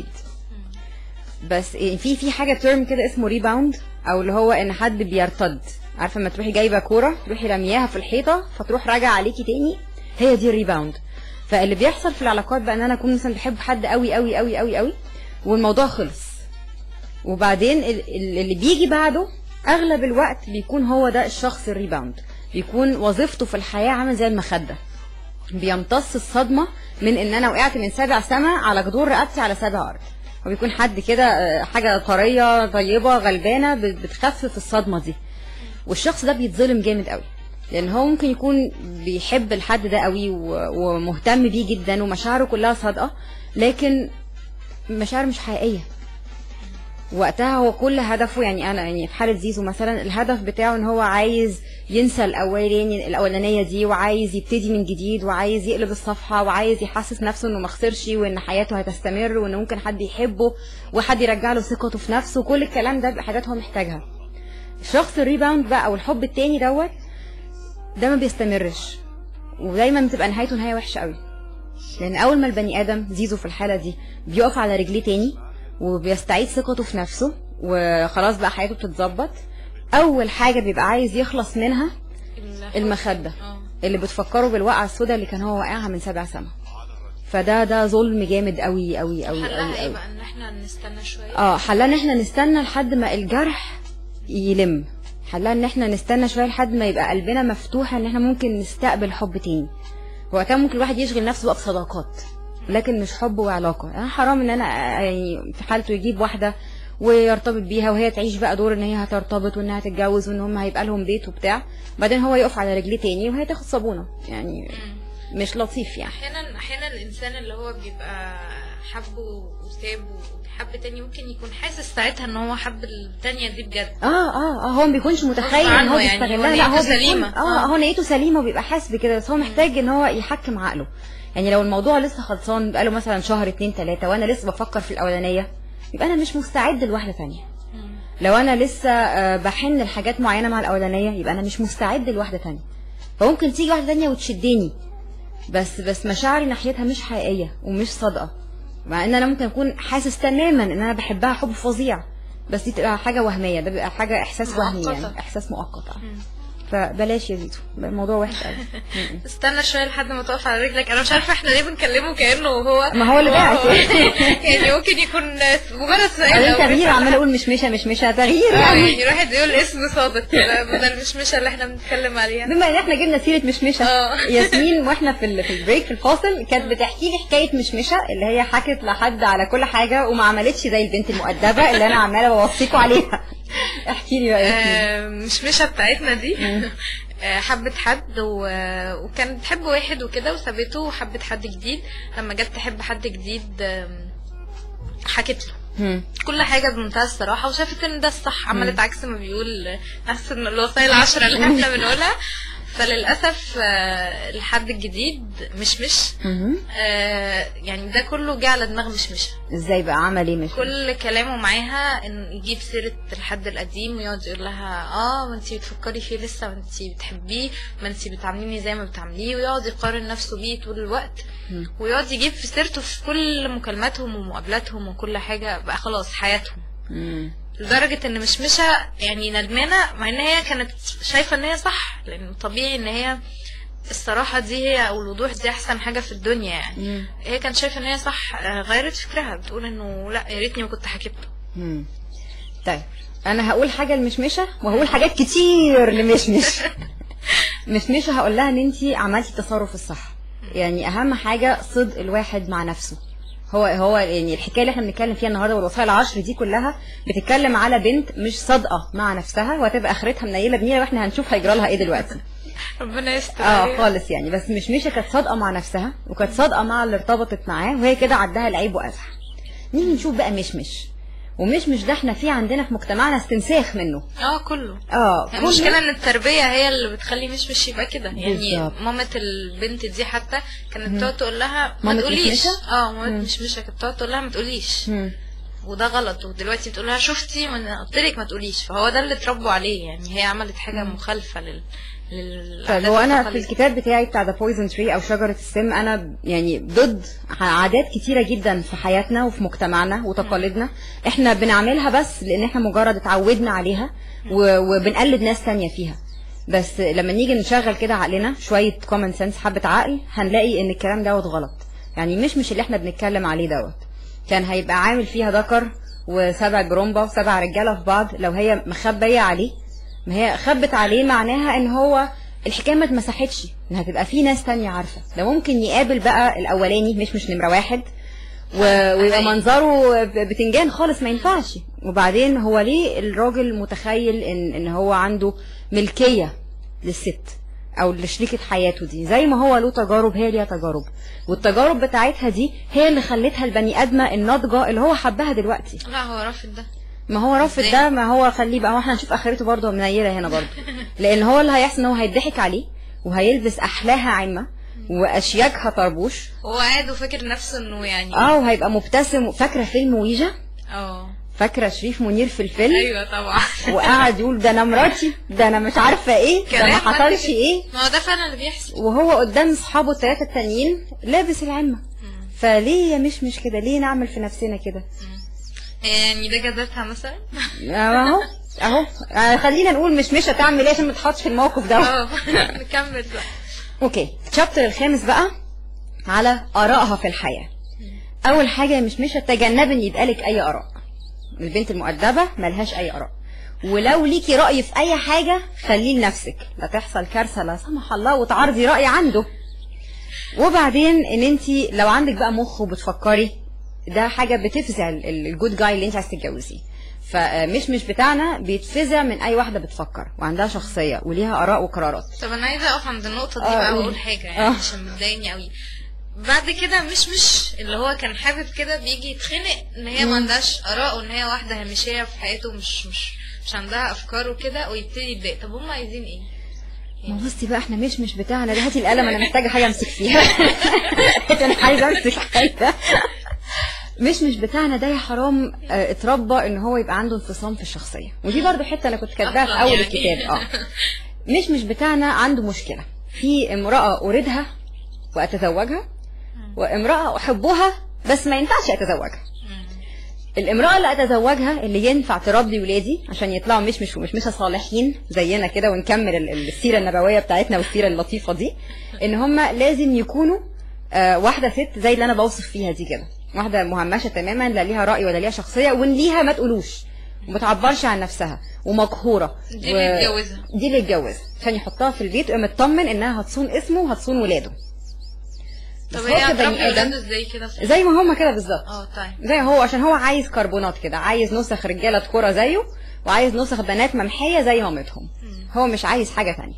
بس إيه في في حاجه ترم كده اسمه ريباوند او اللي هو ان حد بيرتد عارفه لما تروحي جايبه كوره تروحي رمياها في الحيطه فتروح راجعه عليكي تاني هي دي الريباوند فاللي بيحصل في العلاقات بقى ان انا اكون مثلا بحب حد قوي قوي قوي قوي قوي والموضوع خلص وبعدين ال- ال- اللي بيجي بعده اغلب الوقت بيكون هو ده الشخص الريباوند بيكون وظيفته في الحياه عامل زي المخده بيمتص الصدمه من ان انا وقعت من سابع سما على جذور رقبتي على سابع ارض وبيكون حد كده آه، حاجه طريه طيبه غلبانه بت- بتخفف الصدمه دي والشخص ده بيتظلم جامد قوي لان هو ممكن يكون بيحب الحد ده قوي و- ومهتم بيه جدا ومشاعره كلها صادقه لكن مشاعر مش حقيقيه وقتها هو كل هدفه يعني انا يعني في حاله زيزو مثلا الهدف بتاعه ان هو عايز ينسى الاولاني الاولانيه دي وعايز يبتدي من جديد وعايز يقلب الصفحه وعايز يحسس نفسه انه ما خسرش وان حياته هتستمر وان ممكن حد يحبه وحد يرجع له ثقته في نفسه كل الكلام ده بيبقى حاجات هو محتاجها الشخص الريباوند بقى او الحب التاني دوت ده ما بيستمرش ودايما بتبقى نهايته نهايه وحشه قوي لان اول ما البني ادم زيزو في الحاله دي بيقف على رجليه تاني وبيستعيد ثقته في نفسه وخلاص بقى حياته بتتظبط اول حاجه بيبقى عايز يخلص منها المخده اه اللي بتفكره بالوقعه السوداء اللي كان هو واقعها من سبع سما فده ده ظلم جامد قوي قوي قوي حلها قوي ايه قوي بقى ان احنا نستنى شويه اه حلها ان احنا نستنى لحد ما الجرح يلم حلها ان احنا نستنى شويه لحد ما يبقى قلبنا مفتوح ان احنا ممكن نستقبل حب تاني وقتها ممكن الواحد يشغل نفسه بقى بصداقات لكن مش حب وعلاقه يعني حرام ان انا آه، يعني في حالته يجيب واحده ويرتبط بيها وهي تعيش بقى دور ان هي هترتبط وانها تتجوز وان هم هيبقى لهم بيت وبتاع بعدين هو يقف على رجليه تاني وهي تاخد صابونه يعني مش لطيف يعني احيانا احيانا الانسان اللي هو بيبقى حبه وسابه وحب تاني ممكن يكون حاسس ساعتها ان هو حب التانية دي بجد اه اه اه هو ما بيكونش متخيل ان عنه هو يعني، بيستغلها هو لا هو نيته بيكون سليمة. اه آه. هو نيته سليمه وبيبقى حاسس بكده بس هو محتاج ان هو يحكم عقله يعني لو الموضوع لسه خلصان بقاله مثلا شهر اتنين تلاته وانا لسه بفكر في الاولانيه يبقى انا مش مستعد لواحده تانية لو انا لسه آه، بحن لحاجات معينه مع الاولانيه يبقى انا مش مستعد لواحده تانية فممكن تيجي واحده تانية وتشدني بس بس مشاعري ناحيتها مش حقيقيه ومش صادقه مع ان انا ممكن اكون حاسس تماما ان انا بحبها حب فظيع بس دي تبقى حاجه وهميه ده بيبقى حاجه احساس وهمي مؤقتة. يعني احساس مؤقت آه. فبلاش يا زيزو الموضوع وحش قوي استنى شويه لحد ما تقف على رجلك انا مش عارفه احنا ليه بنكلمه كانه هو ما هو اللي بعت. يعني ممكن يكون مجرد سؤال بعدين أو تغيير بس- عمال اقول مشمشه مشمشه تغيير آه، يعني يعني الواحد يقول اسم صادق كده بدل المشمشه اللي احنا بنتكلم عليها بما ان احنا جبنا سيره مشمشه اه. ياسمين واحنا في ال- في البريك في الفاصل كانت بتحكي لي حكايه مشمشه اللي هي حكت لحد على كل حاجه وما عملتش زي البنت المؤدبه اللي انا عماله بوصيكوا عليها احكي لي بقى يا ياسمين آه، مشمشه بتاعتنا دي آه، حبت حد و... وكانت بتحب واحد وكده وسابته وحبت حد جديد لما جت تحب حد جديد آم، حكت له مم. كل حاجة بمنتهى الصراحة وشافت ان ده الصح عملت عكس ما بيقول عكس إن الوصايا العشرة اللي احنا بنقولها فللأسف آه، الحد الجديد مش مش مهم. آه، يعني ده كله جه على دماغ مش مش ازاي بقى عمل ايه مش كل كلامه معاها ان يجيب سيره الحد القديم ويقعد يقول لها اه ما انتي بتفكري فيه لسه ما انتي بتحبيه ما انتي بتعامليني زي ما بتعامليه ويقعد يقارن نفسه بيه طول الوقت ويقعد يجيب في سيرته في كل مكالماتهم ومقابلاتهم وكل حاجه بقى خلاص حياتهم مم. لدرجة ان مشمشة يعني ندمانة مع ان هي كانت شايفة ان هي صح لان طبيعي ان هي الصراحة دي هي او الوضوح دي احسن حاجة في الدنيا يعني مم. هي كانت شايفة ان هي صح آه، غيرت فكرها بتقول انه لا يا ريتني ما كنت حكيت له مم. طيب انا هقول حاجه لمشمشه وهقول حاجات كتير لمشمش مشمشه هقول لها ان انت عملتي التصرف الصح يعني اهم حاجه صدق الواحد مع نفسه هو هو يعني الحكايه اللي احنا بنتكلم فيها النهارده والوصايا العشر دي كلها بتتكلم على بنت مش صادقه مع نفسها وهتبقى اخرتها منيله بنيله واحنا هنشوف هيجرى لها ايه دلوقتي ربنا يستر اه عليها. خالص يعني بس مش مشة كانت صادقه مع نفسها وكانت صادقه مع اللي ارتبطت معاه وهي كده عدها العيب وازح نيجي نشوف بقى مشمش ومشمش ده احنا في عندنا في مجتمعنا استنساخ منه اه كله اه يعني المشكلة ان التربية هي اللي بتخلي مش مش يبقى كده يعني بالظبط. مامة البنت دي حتى كانت بتقعد تقول لها ما مامة تقوليش مشمشة؟ اه مامة مشمشة كانت بتقعد تقول لها ما تقوليش مم. وده غلط ودلوقتي بتقول لها شفتي ما انا قلت لك ما تقوليش فهو ده اللي اتربوا عليه يعني هي عملت حاجة مخالفة لل لل طيب هو انا في الكتاب بتاعي بتاع ذا بويزن تري او شجره السم انا يعني ضد عادات كتيره جدا في حياتنا وفي مجتمعنا وتقاليدنا احنا بنعملها بس لان احنا مجرد اتعودنا عليها و- وبنقلد ناس تانية فيها بس لما نيجي نشغل كده عقلنا شويه كومن سنس حبه عقل هنلاقي ان الكلام دوت غلط يعني مش مش اللي احنا بنتكلم عليه دوت كان هيبقى عامل فيها ذكر وسبع جرومبا وسبع رجاله في بعض لو هي مخبيه عليه ما هي خبت عليه معناها ان هو الحكايه ما اتمسحتش ان هتبقى في ناس تانية عارفه ده ممكن يقابل بقى الاولاني مش مش نمره واحد و... ويبقى منظره ب- بتنجان خالص ما ينفعش وبعدين هو ليه الراجل متخيل ان ان هو عنده ملكيه للست او لشريكه حياته دي زي ما هو له تجارب هي ليها تجارب والتجارب بتاعتها دي هي اللي خلتها البني ادمه الناضجه اللي هو حبها دلوقتي لا هو رافض ده ما هو رافض إزاي؟ ده ما هو خليه بقى هو احنا هنشوف اخرته برضه منيله هنا برضه لان هو اللي هيحصل ان هو هيضحك عليه وهيلبس احلاها عمه واشياكها طربوش هو قاعد وفاكر نفسه انه يعني اه وهيبقى مبتسم فاكره فيلم ويجا اه فاكره شريف منير في الفيلم ايوه طبعا وقعد يقول ده انا مراتي ده انا مش عارفه ايه ده كلام ما قد حصلش كده. ايه ما هو ده فعلا اللي بيحصل وهو قدام اصحابه الثلاثه التانيين لابس العمه فليه يا مش مش كده ليه نعمل في نفسنا كده يعني ده جازتها مثلا اهو اهو آه، خلينا نقول مش مش هتعمل ايه عشان ما تحطش في الموقف ده اه نكمل بقى اوكي الشابتر الخامس بقى على ارائها في الحياه اول حاجه مش مش تجنبي ان يبقالك اي اراء البنت المؤدبه ملهاش اي اراء ولو ليكي راي في اي حاجه خليه لنفسك لا تحصل كارثه لا سمح الله وتعرضي راي عنده وبعدين ان انت لو عندك بقى مخ وبتفكري ده حاجه بتفزع ال- ال- الجود جاي اللي انت عايز تتجوزيه فمش مش بتاعنا بيتفزع من اي واحده بتفكر وعندها شخصيه وليها اراء وقرارات طب انا عايزه اقف عند النقطه دي آه، بقى قولي. واقول حاجه يعني آه. عشان مضايقني قوي بعد كده مش مش اللي هو كان حابب كده بيجي يتخنق ان هي ما عندهاش اراء وان هي واحده هامشيه في حياته مش مش مش عندها افكار وكده ويبتدي يتضايق طب هم عايزين ايه؟ ما بصي بقى احنا مش مش بتاعنا ده هاتي القلم انا محتاجه حاجه امسك فيها انا عايزه امسك حاجه مش مش بتاعنا ده يا حرام اه، اتربى ان هو يبقى عنده انفصام في الشخصيه ودي برضو حته انا كنت كاتباها في أصلاً اول يعني. الكتاب اه مش مش بتاعنا عنده مشكله في امراه اريدها واتزوجها وامراه احبها بس ما ينفعش اتزوجها الامرأة اللي أتزوجها اللي ينفع تربي ولادي عشان يطلعوا مش مش ومش مش صالحين زينا كده ونكمل ال- ال- السيرة النبوية بتاعتنا والسيرة اللطيفة دي إن هم لازم يكونوا آه واحدة ست زي اللي أنا بوصف فيها دي كده واحدة مهمشة تماما لا ليها رأي ولا ليها شخصية وإن ليها ما تقولوش وما تعبرش عن نفسها ومقهورة دي اللي يتجوزها. دي اللي يتجوزها عشان يحطها في البيت ويبقى مطمن إنها هتصون اسمه وهتصون ولاده طب بس هي هو كبني هتربي آدم ولاده ازاي كده زي ما هما كده بالظبط اه طيب زي هو عشان هو عايز كربونات كده عايز نسخ رجاله كوره زيه وعايز نسخ بنات ممحيه زي مامتهم هو مش عايز حاجه تانية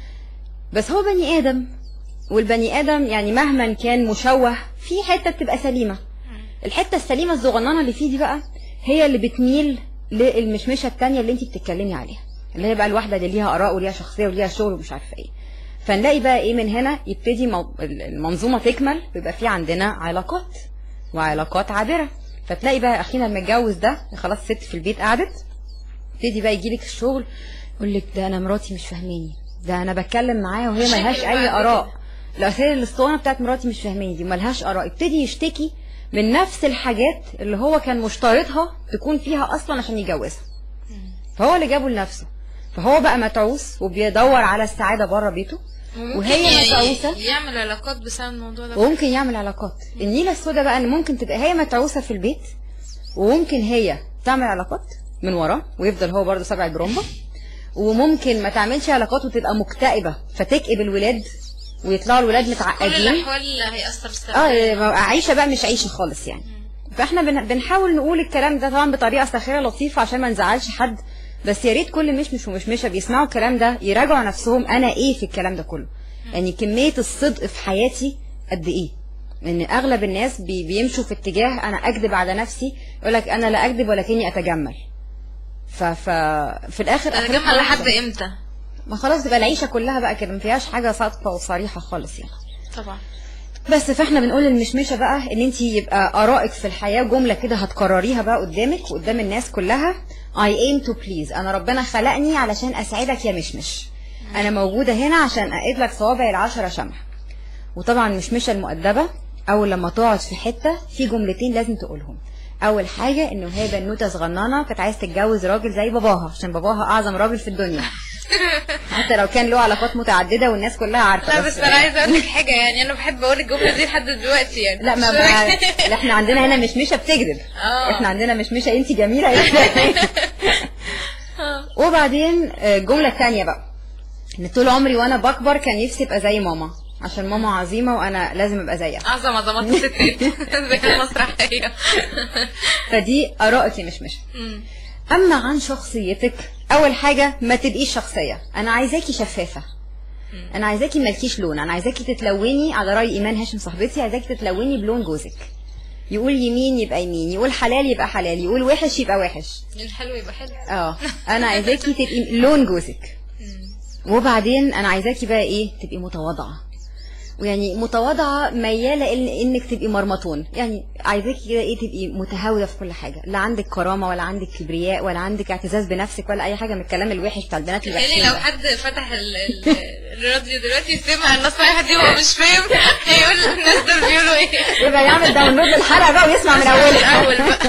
بس هو بني ادم والبني ادم يعني مهما كان مشوه في حته بتبقى سليمه الحته السليمه الصغننه اللي فيه دي بقى هي اللي بتميل للمشمشه التانية اللي انت بتتكلمي عليها اللي هي بقى الواحده اللي ليها اراء وليها شخصيه وليها شغل ومش عارفه ايه فنلاقي بقى ايه من هنا يبتدي مو... المنظومه تكمل ويبقى في عندنا علاقات وعلاقات عابره فتلاقي بقى اخينا المتجوز ده خلاص ست في البيت قعدت يبتدي بقى يجيلك الشغل يقول لك ده انا مراتي مش فاهماني ده انا بتكلم معاها وهي مشاكل ملهاش اي بقى اراء الاسئله الاسطوانه بتاعت مراتي مش فاهماني دي ملهاش اراء يبتدي يشتكي من نفس الحاجات اللي هو كان مشترطها تكون فيها اصلا عشان يجوزها فهو اللي جابه لنفسه فهو بقى متعوس وبيدور على السعاده بره بيته وهي ممكن متعوسه يعمل علاقات بسبب الموضوع ده وممكن يعمل علاقات النيله السوداء بقى ان ممكن تبقى هي متعوسه في البيت وممكن هي تعمل علاقات من وراه ويفضل هو برضه سبع جرومبا وممكن ما تعملش علاقات وتبقى مكتئبه فتكئب الولاد ويطلعوا الولاد كل متعقدين الاحوال هيأثر سلبا اه عيشه بقى مش عيشه خالص يعني فاحنا بن- بنحاول نقول الكلام ده طبعا بطريقه ساخره لطيفه عشان ما نزعلش حد بس يا ريت كل مشمش ومشمشه بيسمعوا الكلام ده يراجعوا نفسهم انا ايه في الكلام ده كله يعني كميه الصدق في حياتي قد ايه ان اغلب الناس بي بيمشوا في اتجاه انا اكذب على نفسي يقول لك انا لا اكذب ولكني اتجمل ف ف في الاخر هتجمع آخرتها لحد واحدة. امتى ما خلاص تبقى العيشه كلها بقى كده ما فيهاش حاجه صادقه وصريحه خالص يعني طبعا بس فاحنا بنقول المشمشه بقى ان انت يبقى ارائك في الحياه جمله كده هتكرريها بقى قدامك وقدام الناس كلها I aim to please انا ربنا خلقني علشان اسعدك يا مشمش انا موجوده هنا عشان اقيد لك صوابعي العشره شمع وطبعا مشمشه المؤدبه اول لما تقعد في حته في جملتين لازم تقولهم اول حاجه انه هي بنوته صغننه كانت عايز تتجوز راجل زي باباها عشان باباها اعظم راجل في الدنيا حتى لو كان له علاقات متعدده والناس كلها عارفه لا بس انا عايزه اقول لك حاجه يعني انا بحب اقول الجمله دي لحد دلوقتي يعني لا ما بقى لا احنا عندنا هنا مشمشه بتكذب اه. احنا عندنا مشمشه انت جميله انت وبعدين آه، الجمله الثانيه بقى ان طول عمري وانا بكبر كان نفسي ابقى زي ماما عشان ماما عظيمه وانا لازم ابقى زيها اعظم عظمات الستات زي المسرحيه فدي ارائك يا مشمشه مم. اما عن شخصيتك اول حاجه ما تبقيش شخصيه انا عايزاكي شفافه انا عايزاكي مالكيش لون انا عايزاكي تتلوني على راي ايمان هاشم صاحبتي عايزاكي تتلوني بلون جوزك يقول يمين يبقى يمين يقول حلال يبقى حلال يقول وحش يبقى وحش الحلو يبقى حلو اه انا عايزاكي تبقي لون جوزك وبعدين انا عايزاكي بقى ايه تبقي متواضعه ويعني متواضعه مياله إن انك تبقي مرمطون يعني عايزاكي كده ايه تبقي متهاوده في كل حاجه لا عندك كرامه ولا عندك كبرياء ولا عندك اعتزاز بنفسك ولا اي حاجه من الكلام الوحش بتاع البنات تخيلي الوحشين لو ده. حد فتح ال- ال- الراديو دلوقتي سمع النصايح دي وهو مش فاهم هيقول الناس دول بيقولوا ايه يبقى يعمل داونلود للحلقه بقى ويسمع من اولها الاول بقى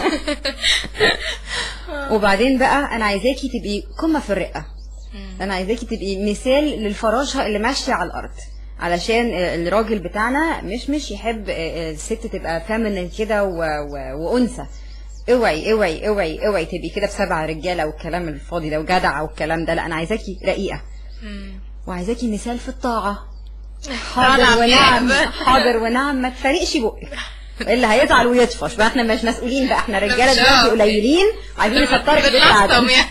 وبعدين بقى انا عايزاكي تبقي قمه في الرقه انا عايزاكي تبقي مثال للفراشه اللي ماشيه على الارض علشان الراجل بتاعنا مش مش يحب الست تبقى فامينين كده و- و- وانثى اوعي اوعي اوعي اوعي تبقي كده بسبع رجاله والكلام الفاضي ده وجدعه والكلام ده لا انا عايزاكي رقيقه وعايزاكي مثال في الطاعه حاضر طبعاً ونعم بقى. حاضر ونعم ما تفرقش بقك اللي هيزعل ويطفش بقى احنا مش مسؤولين بقى احنا رجاله مش دلوقتي عارف. قليلين عايزين نفطرك بيت بنلطم عدم يعني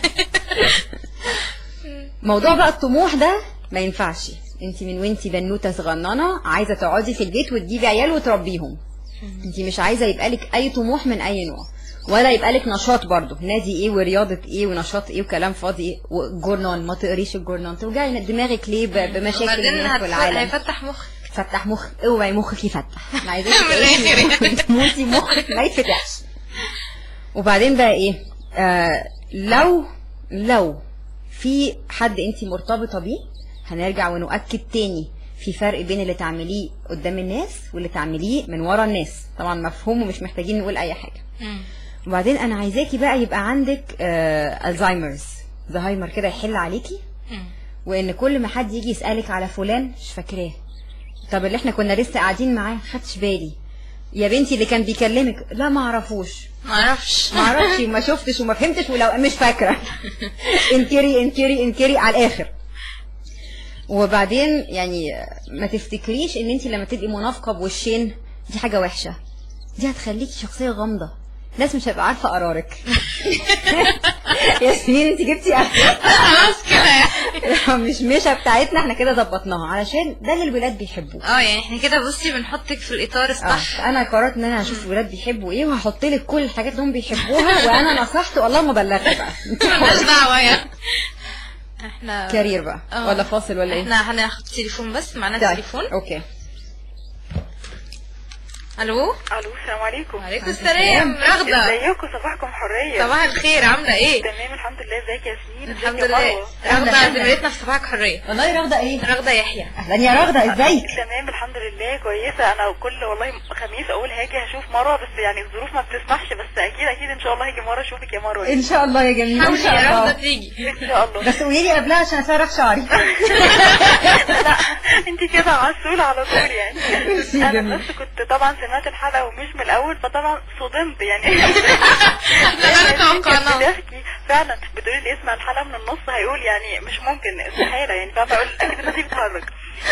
موضوع بقى الطموح ده ما ينفعش انت من وانت بنوته صغننه عايزه تقعدي في البيت وتجيبي عيال وتربيهم انت مش عايزه يبقى لك اي طموح من اي نوع ولا يبقى لك نشاط برضه نادي ايه ورياضه ايه ونشاط ايه وكلام فاضي ايه وجورنان ما تقريش الجورنان توجعي دماغك ليه ب- بمشاكل وبعدين الناس هت- والعالم هيفتح مخ فتح مخ اوعي مخك يفتح انا عايزاكي من الآخر تعيشي يعني. تموتي مخك ما يتفتحش وبعدين بقى ايه آه لو لو في حد انت مرتبطه بيه هنرجع ونؤكد تاني في فرق بين اللي تعمليه قدام الناس واللي تعمليه من ورا الناس طبعا مفهوم ومش محتاجين نقول اي حاجه وبعدين انا عايزاكي بقى يبقى عندك آه الزهايمرز زهايمر كده يحل عليكي مم. وان كل ما حد يجي يسالك على فلان مش فاكراه طب اللي احنا كنا لسه قاعدين معاه خدش بالي يا بنتي اللي كان بيكلمك لا ما اعرفوش معرفش ما اعرفش وما شفتش وما فهمتش ولو مش فاكره انكري انكري انكري على الاخر وبعدين يعني ما تفتكريش ان انت لما تبقي منافقه بوشين دي حاجه وحشه دي هتخليكي شخصيه غامضه الناس مش هتبقى عارفه قرارك ياسمين انت جبتي اخر خلاص كده مش مشة بتاعتنا احنا كده ظبطناها علشان ده اللي الولاد بيحبوه اه يعني احنا كده بصي بنحطك في الاطار الصح آه. انا قررت ان انا هشوف الولاد بيحبوا ايه وهحط لك كل الحاجات اللي هم بيحبوها وانا نصحت والله ما بلغت بقى انت مالناش دعوه يعني احنا كارير بقى آه. ولا فاصل ولا ايه احنا هناخد تليفون بس معانا طيب. تليفون اوكي الو الو السلام عليكم وعليكم السلام رغده ازيكم صباحكم حريه صباح الخير عامله ايه تمام الحمد لله ازيك يا ياسمين ازيك الحمد يا لله مروة؟ رغده زميلتنا في صباحك حريه والله رغده ايه رغده يحيى اهلا يا رغده ازيك تمام الحمد لله كويسه انا كل والله خميس اقول هاجي هشوف مروه بس يعني الظروف ما بتسمحش بس اكيد اكيد ان شاء الله هاجي مره اشوفك يا مروه ان شاء الله يا جميل ان حاولي شاء يا رغده الله تيجي ان شاء الله بس قولي لي قبلها عشان اسرح شعري لا انت كده عسول على طول يعني ميرسي انا جميل. بس كنت طبعا سمعت الحلقه ومش من الاول فطبعا صدمت يعني ده انا توقعناه بتحكي فعلا بتقولي اللي يسمع الحلقه من النص هيقول يعني مش ممكن استحاله يعني فاهمه اقول اكيد الناس دي بتهرج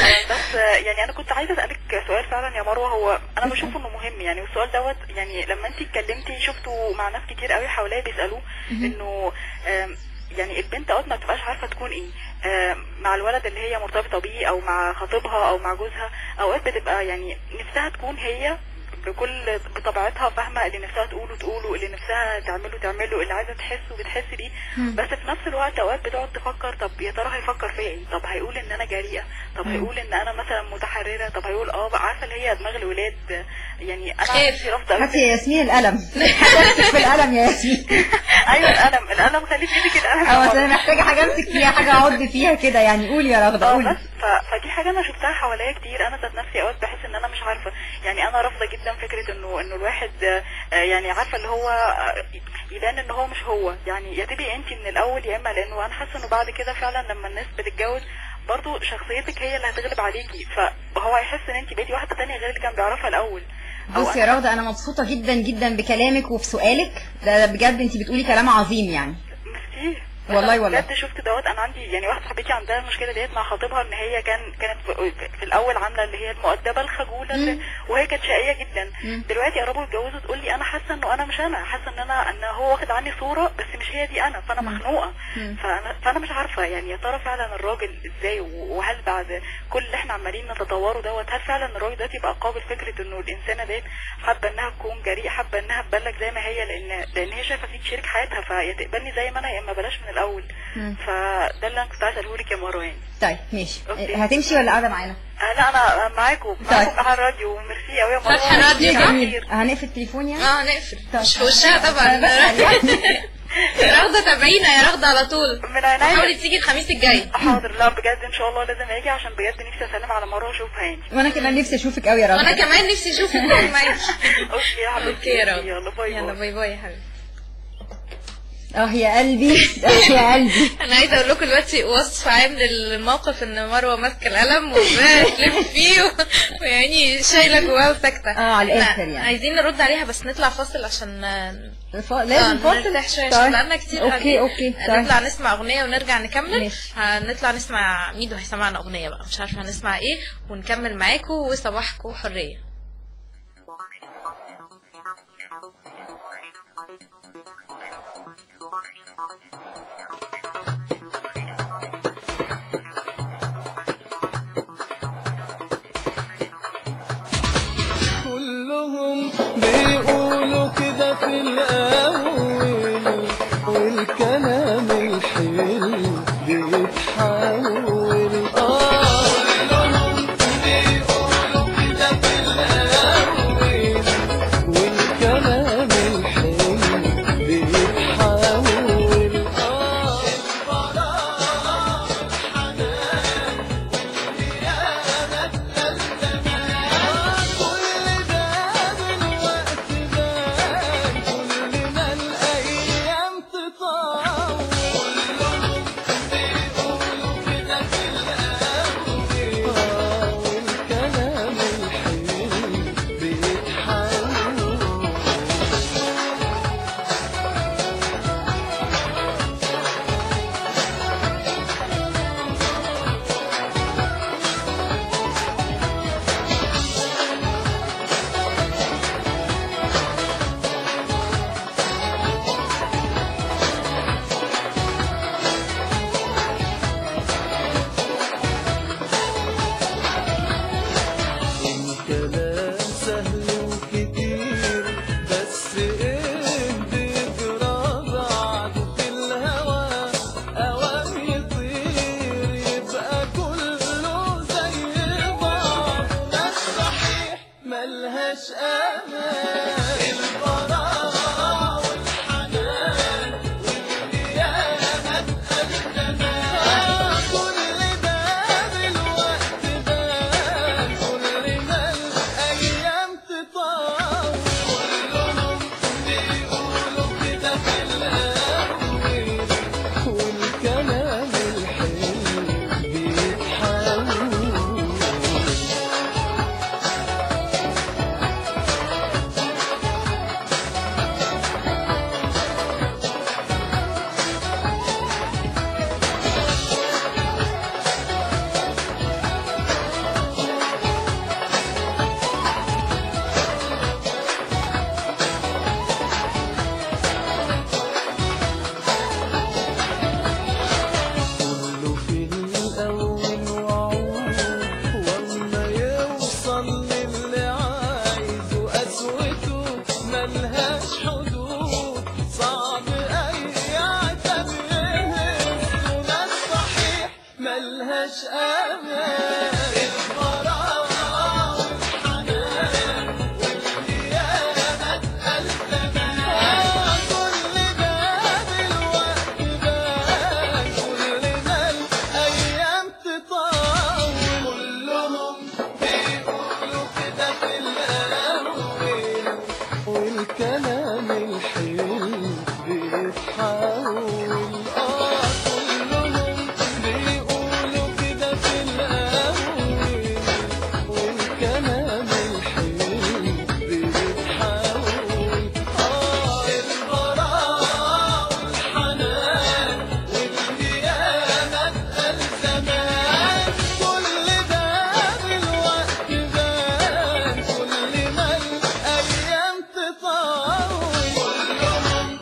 بس يعني انا كنت عايزه اسالك سؤال فعلا يا مروه هو انا بشوف انه مهم يعني والسؤال دوت يعني لما انت اتكلمتي شفتوا مع ناس كتير قوي حواليا بيسالوه انه آم، يعني البنت اوقات ما بتبقاش عارفه تكون ايه آم، مع الولد اللي هي مرتبطه بيه او مع خطيبها او مع جوزها اوقات بتبقى يعني نفسها تكون هي بكل بطبيعتها فاهمه اللي نفسها تقوله تقوله اللي نفسها تعمله تعمله اللي عايزه تحسه بتحس بيه بس في نفس الوقت اوقات بتقعد تفكر طب يا ترى هيفكر فيا ايه طب هيقول ان انا جريئه طب هيقول ان انا مثلا متحرره طب هيقول اه بقى عارفه اللي هي دماغ الولاد يعني انا خير. نفسي رافضه أوي هاتي يا ياسمين القلم هتمسك في القلم يا ياسمين ايوه القلم القلم خليك ايدك القلم اه اصل انا محتاجه حاجه امسك فيها حاجه اعض فيها كده يعني قولي يا رغده اه قولي بس ف... فدي حاجه انا شفتها حواليا كتير انا ذات نفسي اوقات بحس ان انا مش عارفه يعني انا رافضه جدا فكره انه انه الواحد آه، يعني عارفه اللي هو آه، يبان ان هو مش هو يعني يا تبقي انت من الاول يا اما لانه انا حاسه انه بعد كده فعلا لما الناس بتتجوز برضو شخصيتك هي اللي هتغلب عليكي فهو هيحس ان انت بقيتي واحده تانية غير اللي كان بيعرفها الاول أو بصي يا رغده انا مبسوطه جدا جدا بكلامك وفي سؤالك ده بجد انت بتقولي كلام عظيم يعني ميرسي والله أنا والله. بجد شفت دوت انا عندي يعني واحده صاحبتي عندها المشكله ديت مع خطيبها ان هي كان كانت في, في الاول عامله اللي هي المؤدبه الخجوله اللي وهي كانت شقيه جدا دلوقتي قربوا يتجوزوا تقول لي انا حاسه انه انا مش انا حاسه ان انا ان هو واخد عني صوره بس مش هي دي انا فانا مخنوقه فانا فانا مش عارفه يعني يا ترى فعلا الراجل ازاي و- وهل بعد كل اللي احنا عمالين نتطوره دوت هل فعلا الراجل ده يبقى قابل فكره انه الانسانه ديت حابه انها تكون جريئه حابه انها تبلغ زي ما هي لان لان هي شايفه فيك شريك حياتها فيا تقبلني زي ما انا يا اما بلاش من الاول فده اللي انا كنت عايزه اقوله لك يا مروه يعني طيب ماشي أوكي. هتمشي ولا قاعده معانا آه لا انا معاكم معاكم على الراديو ميرسي قوي يا مروه فاتحة الراديو صح؟ كتير. هنقفل التليفون يعني اه نقفل طيب. مش في وشها طبعا أنا بسأل يعني. رغده تابعينا يا رغده على طول من عينيا حاولي تيجي الخميس الجاي حاضر لا بجد ان شاء الله لازم اجي عشان بجد نفسي اسلم على مروه واشوفها يعني وانا كمان نفسي اشوفك قوي يا رغده وانا كمان نفسي اشوفك معاكي اوكي يا حبيبتي اوكي يا رغده يلا باي يلا باي باي باي يا حبيبي اه يا قلبي اه يا قلبي انا عايزه اقول لكم دلوقتي وصف عام للموقف ان مروه ماسكه القلم وبتلف فيه و- ويعني شايله جواه وساكته اه، على الآخر لا، يعني. عايزين نرد عليها بس نطلع فاصل عشان ف- لازم آه، فاصل نرتاح شويه طيب. عشان بقالنا كتير اوكي قاعدين. اوكي آه، طيب نطلع نسمع اغنيه ونرجع نكمل ماشي. هنطلع نسمع ميدو هيسمعنا اغنيه بقى مش عارفه هنسمع ايه ونكمل معاكم وصباحكم حريه كلهم بيقولوا كده في الأول والكلام الحلو بيتحول آه كلهم بيقولوا كده في الأول والكلام الحلو بيتحول آه ملهاش امان البراءة والحنان والقيامة الأمان كل ده بالوقت بان كل ما الأيام تطول كلهم بيقولوا كده في الأول والكلام الحلو بيتحول كله في الأول وعود وأما يوصل للي عايزه قسوته ملهاش حدود صعب أي عتب يهزه ما الصحيح ملهاش أمان البراءة والحنان والقيامة الأمان كل ده بالوقت بان كل ما الأيام تطول كلهم بيقولوا كده في الأول والكلام الحلو بيتحول آه كلهم بيقولوا كده في الأول والكلام الحلو بيتحول آه البراءة والحنان والقيامة الزمان كل ده بالوقت بان كل ما الأيام تطول كلهم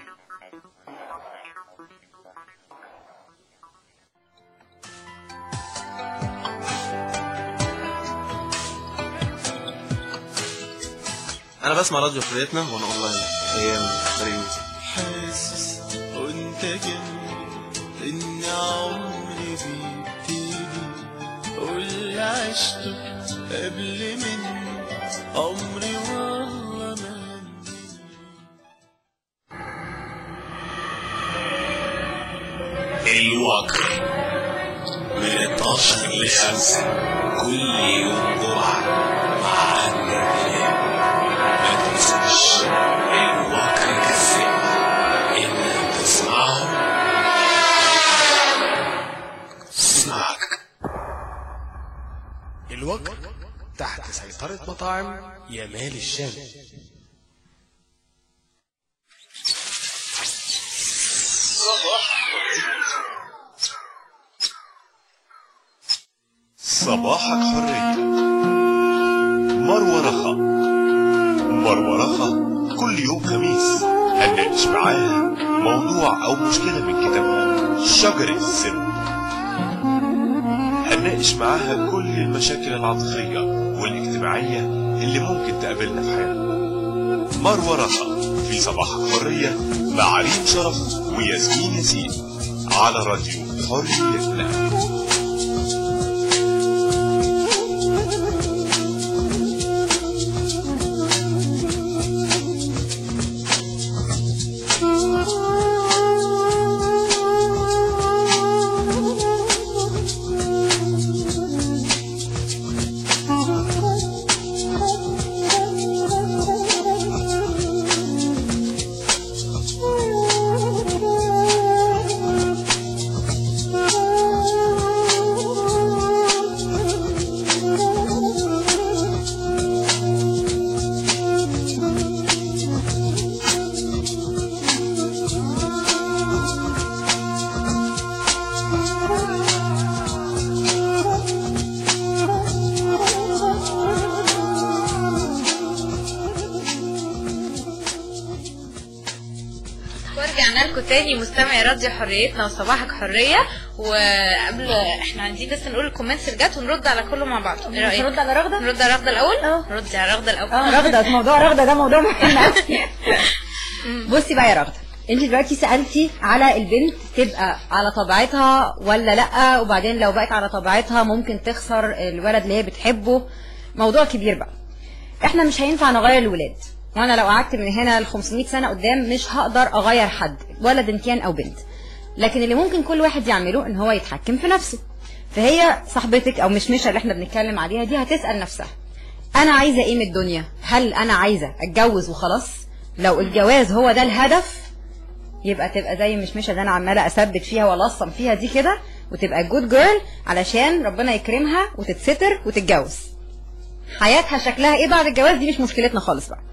انا بسمع راديو حريتنا وانا اونلاين ايام مريم حاسس وانت جنبي ان عمري بيبتدي واللي عشته قبل مني عمري والله ما الوكر من 12 ل 5 كل يوم جمعة مع أجمل كلام ما تنساش الوكر كذاب إنك تسمعه اسمعك الوكر تحت سيطرة مطاعم يمال الشام صباحك حرية مروة رخا مروة رخا كل يوم خميس هنناقش معاها موضوع أو مشكلة من كتابها شجرة السن هنناقش معاها كل المشاكل العاطفية والاجتماعية اللي ممكن تقابلنا في حياتنا مروة رخا في صباحك حرية مع ريم شرف وياسمين ياسين على راديو حريتنا ورجعنا لكم تاني مستمعي راديو حريتنا وصباحك حريه وقبل احنا عايزين بس نقول الكومنتس اللي جت ونرد على كله مع بعض ايه رايك نرد على رغده نرد على رغده الاول اه نرد على رغده الاول اه رغده موضوع رغده ده موضوع مهم أوي. بصي بقى يا رغده انت دلوقتي سالتي على البنت تبقى على طبيعتها ولا لا وبعدين لو بقت على طبيعتها ممكن تخسر الولد اللي هي بتحبه موضوع كبير بقى احنا مش هينفع نغير الولاد وانا لو قعدت من هنا ل 500 سنه قدام مش هقدر اغير حد ولد إن كان او بنت لكن اللي ممكن كل واحد يعمله ان هو يتحكم في نفسه فهي صاحبتك او مشمشه اللي احنا بنتكلم عليها دي هتسال نفسها انا عايزه ايه من الدنيا هل انا عايزه اتجوز وخلاص لو الجواز هو ده الهدف يبقى تبقى زي مشمشه ده انا عماله اثبت فيها والصم فيها دي كده وتبقى جود جيرل علشان ربنا يكرمها وتتستر وتتجوز حياتها شكلها ايه بعد الجواز دي مش مشكلتنا خالص بقى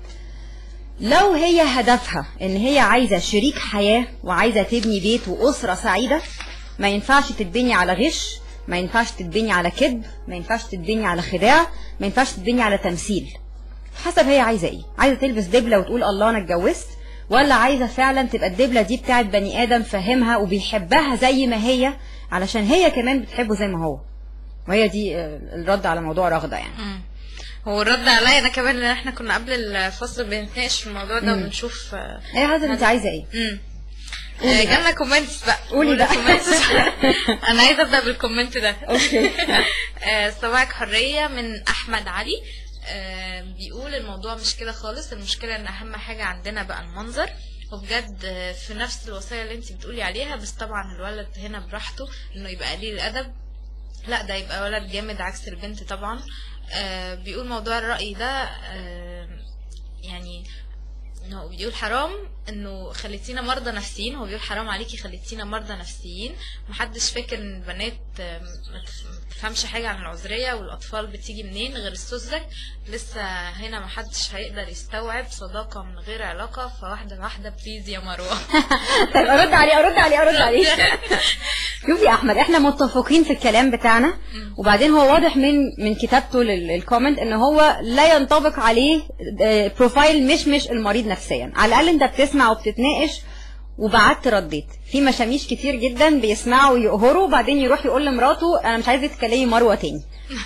لو هي هدفها ان هي عايزه شريك حياه وعايزه تبني بيت واسره سعيده ما ينفعش تتبني على غش ما ينفعش تتبني على كذب ما ينفعش تتبني على خداع ما ينفعش تتبني على تمثيل حسب هي عايزه ايه عايزه تلبس دبله وتقول الله انا اتجوزت ولا عايزه فعلا تبقى الدبله دي بتاعت بني ادم فاهمها وبيحبها زي ما هي علشان هي كمان بتحبه زي ما هو وهي دي آه، الرد على موضوع رغده يعني مم. هو الرد عليا انا كمان لان احنا كنا قبل الفصل بنتناقش في الموضوع ده مم. وبنشوف آه، ايه هذا انت عايزه ايه امم قولي بقى. جالنا كومنتس بقى قولي بقى. comments. انا عايزه ابدا بالكومنت ده اوكي آه، صباحك حريه من احمد علي آه، بيقول الموضوع مش كده خالص المشكله ان اهم حاجه عندنا بقى المنظر وبجد آه، في نفس الوصايا اللي انت بتقولي عليها بس طبعا الولد هنا براحته انه يبقى قليل الادب لا ده يبقى ولد جامد عكس البنت طبعا آه بيقول موضوع الرأي ده آه يعني انه بيقول حرام انه خليتينا مرضى نفسيين هو بيقول حرام عليكي خليتينا مرضى نفسيين محدش فاكر ان البنات آه، ما تف- ما تفهمش حاجة عن العذرية والاطفال بتيجي منين غير السذج لسه هنا محدش هيقدر يستوعب صداقة من غير علاقة فواحدة واحدة بليز يا مروة طيب ارد عليه ارد عليه ارد عليه شوف يا احمد احنا متفقين في الكلام بتاعنا وبعدين هو واضح من من كتابته لل- للكومنت ان هو لا ينطبق عليه آه، بروفايل مش مش المريض نفسيا على الاقل انت بتسمع وبتتناقش وبعدت رديت في مشاميش كتير جدا بيسمعوا ويقهروا وبعدين يروح يقول لمراته انا مش عايزه تكلمي مروه تاني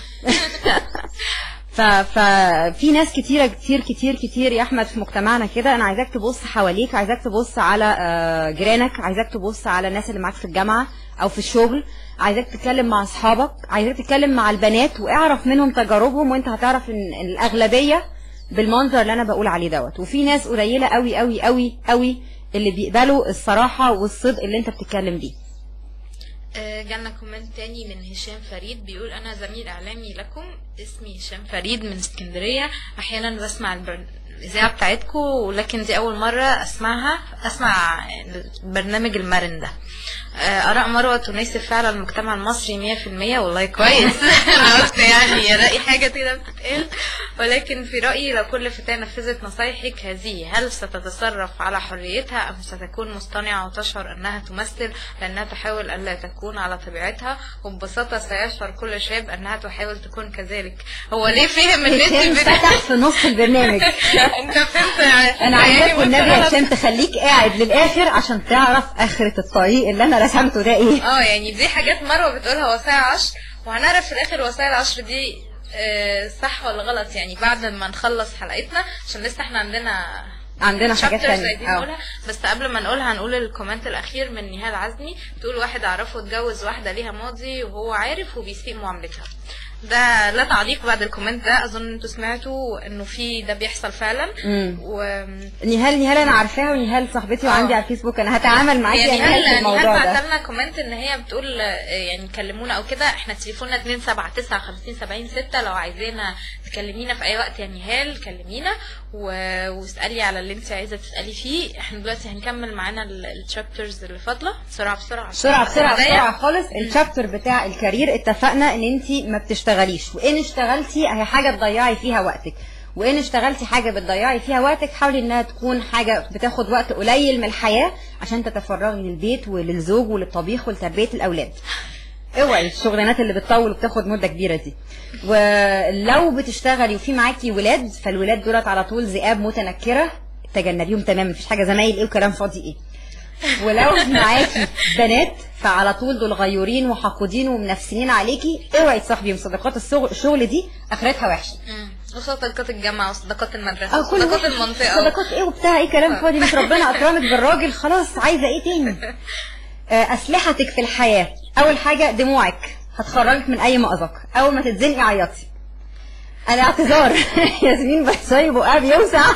ف... ففي ناس كتيرة كتير كتير كتير يا أحمد في مجتمعنا كده أنا عايزاك تبص حواليك عايزاك تبص على آه، جيرانك عايزاك تبص على الناس اللي معاك في الجامعة أو في الشغل عايزاك تتكلم مع أصحابك عايزاك تتكلم مع البنات واعرف منهم تجاربهم وأنت هتعرف إن إن الأغلبية بالمنظر اللي أنا بقول عليه دوت وفي ناس قليلة قوي قوي قوي قوي اللي بيقبلوا الصراحة والصدق اللي أنت بتتكلم بيه آه، جالنا كومنت تاني من هشام فريد بيقول انا زميل اعلامي لكم اسمي هشام فريد من اسكندريه احيانا بسمع البر... الاذاعه بتاعتكم ولكن دي اول مره اسمعها اسمع البرنامج المرن ده آه، اراء مروه تناسب فعلا المجتمع المصري 100% والله كويس انا قلت يعني الاقي حاجه كده بتتقال ولكن في رايي لو كل فتاه نفذت نصايحك هذه هل ستتصرف على حريتها ام ستكون مصطنعه وتشعر انها تمثل لانها تحاول الا تكون على طبيعتها وببساطه سيشعر كل شاب انها تحاول تكون كذلك هو ليه فهم ان انت هشام بت- فتح في نص البرنامج انت فهمت انا عايزاك يعني والنبي يا ممكن هشام تخليك قاعد للاخر عشان تعرف اخره الطريق اللي انا رسمته ده ايه اه يعني دي حاجات مروه بتقولها وسائل عشر وهنعرف في الاخر وسائل عشر دي آه، صح ولا غلط يعني بعد ما نخلص حلقتنا عشان لسه احنا عندنا عندنا حاجات chapters تانية. عايزين اه. نقولها بس قبل ما نقولها هنقول الكومنت الاخير من نهال عزمي تقول واحد اعرفه اتجوز واحده ليها ماضي وهو عارف وبيسيء معاملتها ده لا تعليق بعد الكومنت ده اظن انتوا سمعتوا انه في ده بيحصل فعلا مم. و نهال نهال انا عارفاها ونهال صاحبتي وعندي على الفيسبوك انا هتعامل معاكي يعني يا نهال في نهال الموضوع نهال ده بعت لنا كومنت ان هي بتقول آه، يعني كلمونا او كده احنا تليفوننا 279 50 70 6 لو عايزينا تكلمينا في اي وقت يا نهال كلمينا و... واسالي على اللي انت عايزه تسالي فيه احنا دلوقتي هنكمل معانا التشابترز اللي فاضله بسرعه بسرعه عشان بسرعه بسرعه الوقت ضيق. بسرعه خالص الشابتر بتاع الكارير اتفقنا ان انت ما بتشتغليش وان اشتغلتي هي حاجه تضيعي فيها وقتك وان اشتغلتي حاجه بتضيعي فيها وقتك حاولي انها تكون حاجه بتاخد وقت قليل من الحياه عشان تتفرغي للبيت وللزوج وللطبيخ ولتربيه الاولاد اوعي الشغلانات اللي بتطول وبتاخد مده كبيره دي ولو بتشتغلي وفي معاكي ولاد فالولاد دولت على طول ذئاب متنكره تجنبيهم تماما مفيش حاجه زمايل ايه وكلام فاضي ايه ولو معاكي بنات فعلى طول دول غيورين وحقودين ومنفسين عليكي اوعي تصاحبيهم صداقات الشغل الشغل دي اخرتها وحشه مم. وصداقات الجامعه وصداقات المدرسه اه كل وصداقات واحد المنطقه صداقات ايه وبتاع ايه كلام فاضي مش ربنا اكرمك بالراجل خلاص عايزه ايه تاني آه، اسلحتك في الحياه اول حاجه دموعك هتخرجك من اي مأزق اول ما تتزنقي عيطي الاعتذار ياسمين بصي بقها بيوسع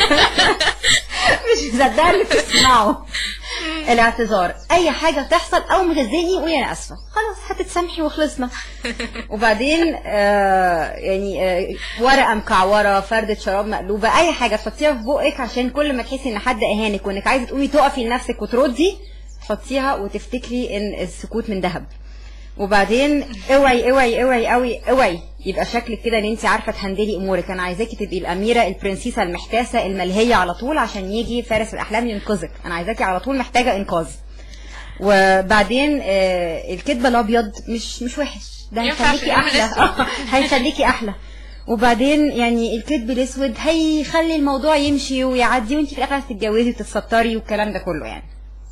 مش مصدقه اللي بتسمعه الاعتذار اي حاجه تحصل اول ما تزهقي قولي انا اسفه خلاص هتتسامحي وخلصنا وبعدين آه يعني آه ورقه مكعوره فرده شراب مقلوبه اي حاجه تحطيها في بقك عشان كل ما تحسي ان حد اهانك وانك عايزه تقومي تقفي لنفسك وتردي حطيها وتفتكري ان السكوت من ذهب وبعدين اوعي اوعي اوعي اوعي اوعي يبقى شكلك كده ان انت عارفه تهندلي امورك انا عايزاكي تبقي الاميره البرنسيسه المحتاسه الملهيه على طول عشان يجي فارس الاحلام ينقذك انا عايزاكي على طول محتاجه انقاذ وبعدين آه الكذب الابيض مش مش وحش ده ينفع في هيخليكي اليوم احلى الأسود. هيخليكي احلى وبعدين يعني الكذب الاسود هيخلي الموضوع يمشي ويعدي وانت في الاخر هتتجوزي وتتستري والكلام ده كله يعني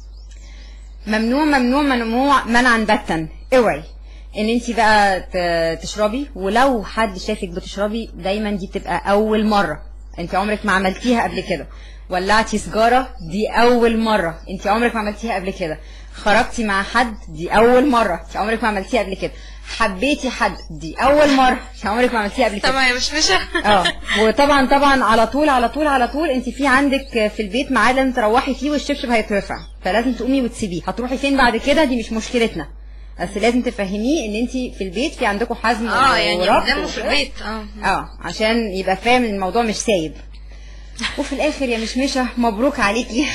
ممنوع ممنوع ممنوع منعا باتا اوعي ان انت بقى ت- تشربي ولو حد شافك بتشربي دايما دي بتبقى اول مره انت عمرك ما عملتيها قبل كده ولعتي سجاره دي اول مره انت عمرك ما عملتيها قبل كده خرجتي مع حد دي اول مره انت عمرك ما عملتيها قبل كده حبيتي حد دي اول مره انت عمرك ما عملتيها قبل كده طبعا يا مشمشة اه وطبعا طبعا على طول على طول على طول انت في عندك في البيت ميعاد لازم تروحي فيه والشبشب هيترفع فلازم تقومي وتسيبيه هتروحي فين بعد كده دي مش مشكلتنا بس لازم تفهميه ان انت في البيت في عندكم حزم اه يعني وربط قدامه في وكده. البيت اه اه عشان يبقى فاهم ان الموضوع مش سايب وفي الاخر يا مشمشه مبروك عليكي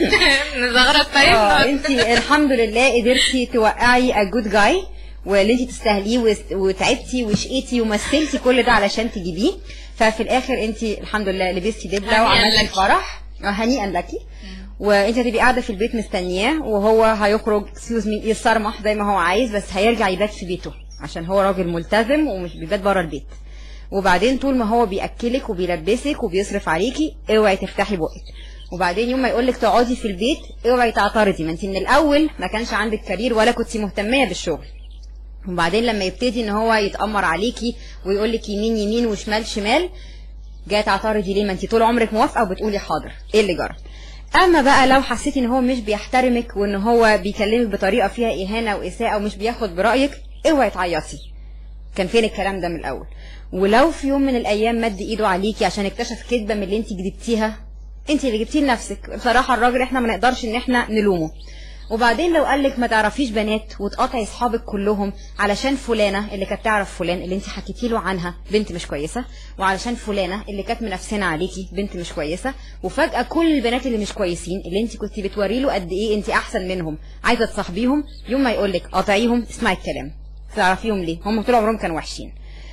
نزغرة اه طيب انت الحمد لله قدرتي توقعي a good guy واللي انت تستاهليه وس- وتعبتي وشقيتي ومثلتي كل ده علشان تجيبيه ففي الاخر انت الحمد لله لبستي دبله هنيئا وعملتي لك. فرح اه، هنيئا لك وانت هتبقي قاعده في البيت مستنياه وهو هيخرج اكسكيوز مي يصرمح زي ما هو عايز بس هيرجع يبات في بيته عشان هو راجل ملتزم ومش بيبات بره البيت وبعدين طول ما هو بياكلك وبيلبسك وبيصرف عليكي اوعي تفتحي بقك وبعدين يوم ما يقولك تقعدي في البيت اوعي تعترضي ما انت من الاول ما كانش عندك كارير ولا كنتي مهتميه بالشغل وبعدين لما يبتدي ان هو يتامر عليكي ويقول لك يمين يمين وشمال شمال جايه تعترضي ليه ما انت طول عمرك موافقه وبتقولي حاضر ايه اللي جرى اما بقى لو حسيتي ان هو مش بيحترمك وان هو بيكلمك بطريقه فيها اهانه واساءه ومش بياخد برايك اوعي تعيطي كان فين الكلام ده من الاول ولو في يوم من الايام مد ايده عليكي عشان اكتشف كذبه من اللي انت كذبتيها انت اللي جبتيه لنفسك بصراحه الراجل احنا ما نقدرش ان احنا نلومه وبعدين لو قالك ما تعرفيش بنات وتقاطعي اصحابك كلهم علشان فلانه اللي كانت تعرف فلان اللي انت حكيتي له عنها بنت مش كويسه وعلشان فلانه اللي كانت منافسنا عليكي بنت مش كويسه وفجاه كل البنات اللي مش كويسين اللي انت كنتي بتوري له قد ايه انت احسن منهم عايزه تصاحبيهم يوم ما يقولك قاطعيهم اسمعي الكلام تعرفيهم ليه هم طول عمرهم كانوا وحشين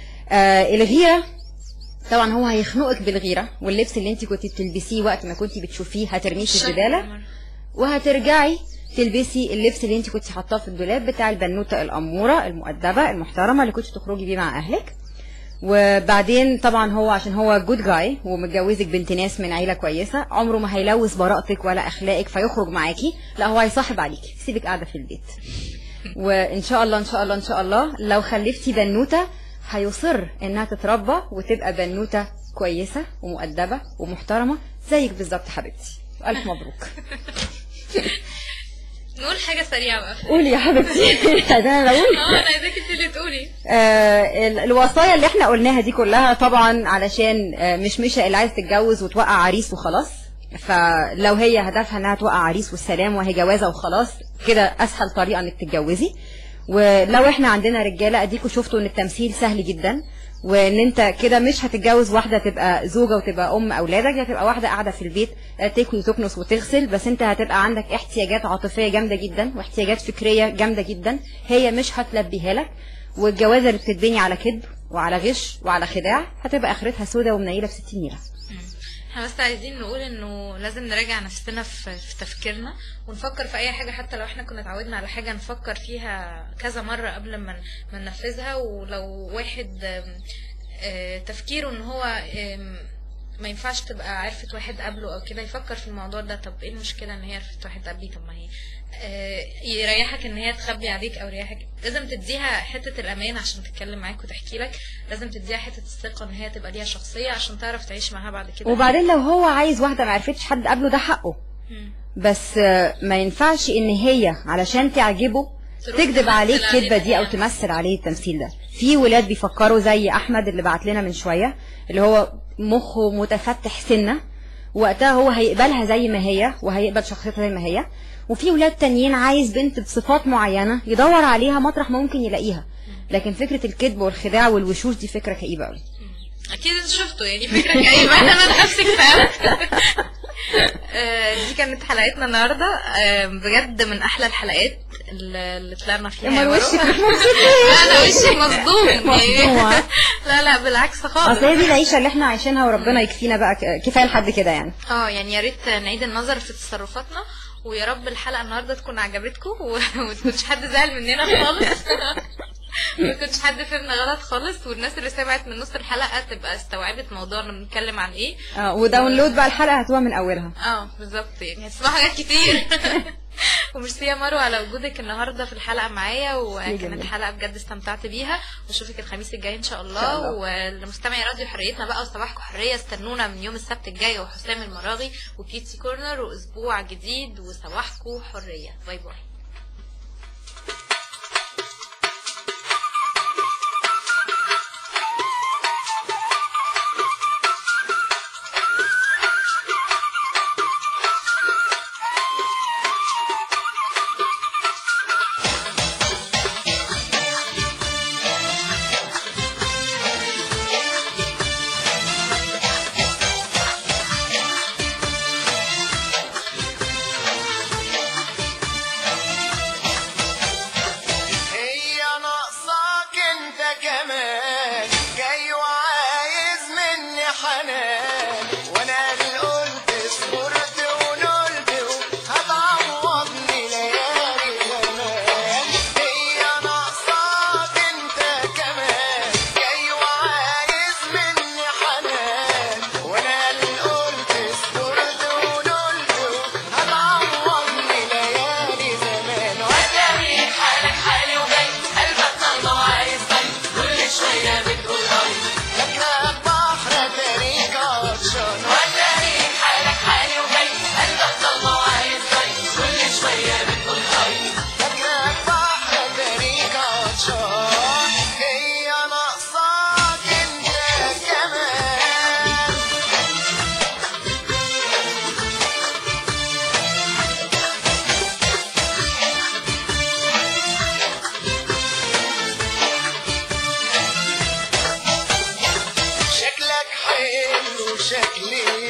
آه الغيره طبعا هو هيخنقك بالغيره واللبس اللي انت كنتي بتلبسيه وقت ما كنتي بتشوفيه هترميه في الزباله وهترجعي تلبسي اللبس اللي انت كنت حاطاه في الدولاب بتاع البنوته الاموره المؤدبه المحترمه اللي كنت تخرجي بيه مع اهلك وبعدين طبعا هو عشان هو جود جاي ومتجوزك بنت ناس من عيله كويسه عمره ما هيلوث براءتك ولا اخلاقك فيخرج معاكي لا هو هيصاحب عليكي سيبك قاعده في البيت وان شاء الله ان شاء الله ان شاء الله لو خلفتي بنوته هيصر انها تتربى وتبقى بنوته كويسه ومؤدبه ومحترمه زيك بالظبط حبيبتي الف مبروك نقول حاجة سريعة بقى قولي يا حبيبتي ده انا اقول اه انا عايزاكي انت اللي تقولي آه، ال- الوصايا اللي احنا قلناها دي كلها طبعا علشان آه، مش مشة اللي عايز تتجوز وتوقع عريس وخلاص فلو هي هدفها انها توقع عريس والسلام وهي جوازه وخلاص كده اسهل طريقه انك تتجوزي ولو احنا عندنا رجاله اديكوا شفتوا ان التمثيل سهل جدا وان انت كده مش هتتجوز واحده تبقى زوجه وتبقى ام اولادك هتبقى واحده قاعده في البيت تاكل وتكنس وتغسل بس انت هتبقى عندك احتياجات عاطفيه جامده جدا واحتياجات فكريه جامده جدا هي مش هتلبيها لك والجوازه اللي بتتبني على كذب وعلى غش وعلى خداع هتبقى اخرتها سودة ومنيله في 60 نيله احنا بس عايزين نقول انه لازم نراجع نفسنا في, في تفكيرنا ونفكر في اي حاجة حتى لو احنا كنا اتعودنا على حاجة نفكر فيها كذا مرة قبل ما ما ننفذها ولو واحد آم، آه، تفكيره ان هو آم، ما ينفعش تبقى عرفت واحد قبله او كده يفكر في الموضوع ده طب ايه المشكلة ان هي عرفت واحد قبلي طب ما هي آه، يريحك ان هي تخبي عليك او يريحك لازم تديها حتة الامان عشان تتكلم معاك وتحكي لك لازم تديها حتة الثقة ان هي تبقى ليها شخصية عشان تعرف تعيش معاها بعد كده وبعدين لو هو عايز واحده ما عرفتش حد قبله ده حقه مم. بس آه، ما ينفعش ان هي علشان تعجبه تروح تكذب عليه تمثل الكذبه علينا دي او يعني. تمثل عليه التمثيل ده في ولاد بيفكروا زي احمد اللي بعت لنا من شويه اللي هو مخه متفتح سنه وقتها هو هيقبلها زي ما هي وهيقبل شخصيتها زي ما هي وفي ولاد تانيين عايز بنت بصفات معينه يدور عليها مطرح ما ممكن يلاقيها لكن فكره الكذب والخداع والوشوش دي فكره كئيبه قوي اكيد انت شفته يعني فكره كئيبه انا نفسي كفايه آه، دي كانت حلقتنا النهارده آه، بجد من احلى الحلقات اللي اللي طلعنا فيها يا مال مروة. وشك مبسوط انا وشي مصدوم يعني. مصدومة. لا لا بالعكس خالص اصل هي دي العيشه اللي احنا عايشينها وربنا يكفينا بقى ك- كفايه لحد كده يعني اه يعني يا ريت نعيد النظر في تصرفاتنا ويا رب الحلقه النهارده تكون عجبتكم و- وما تكونش حد زعل مننا خالص ما يكونش حد فهمنا غلط خالص والناس اللي سمعت من نص الحلقه تبقى استوعبت موضوعنا بنتكلم عن ايه اه وداونلود بقى الحلقه هتبقى من اولها اه بالظبط يعني هتسمعوا حاجات كتير وميرسي يا مروه على وجودك النهارده في الحلقه معايا وكانت جميل. حلقه بجد استمتعت بيها واشوفك الخميس الجاي ان شاء الله, شاء الله. والمستمعي راديو حريتنا بقى وصباحكم حريه استنونا من يوم السبت الجاي وحسام المراغي وبيوتي كورنر واسبوع جديد وصباحكم حريه باي باي هي ناقصاك انت كمان جاي وعايز مني حنان وانا اللي قلت صبرت ونلت هتعوضني ليالي زمان هي ناقصاك انت كمان جاي وعايز مني حنان وانا اللي قلت صبرت ونلت هتعوضني ليالي زمان وتلاقي حالك حالي وجاي قلبك طلع عايز طيب كل شوية بتقول هاي لكنك بحر تاريخ عطشان وتلاقي حالك حالي وجاي قلبك طلع عايز طيب كل شوية بتقول هاي لكنك بحر تاريخ عطشان هي ناقصاك انت كمان شكلك حلو شكلي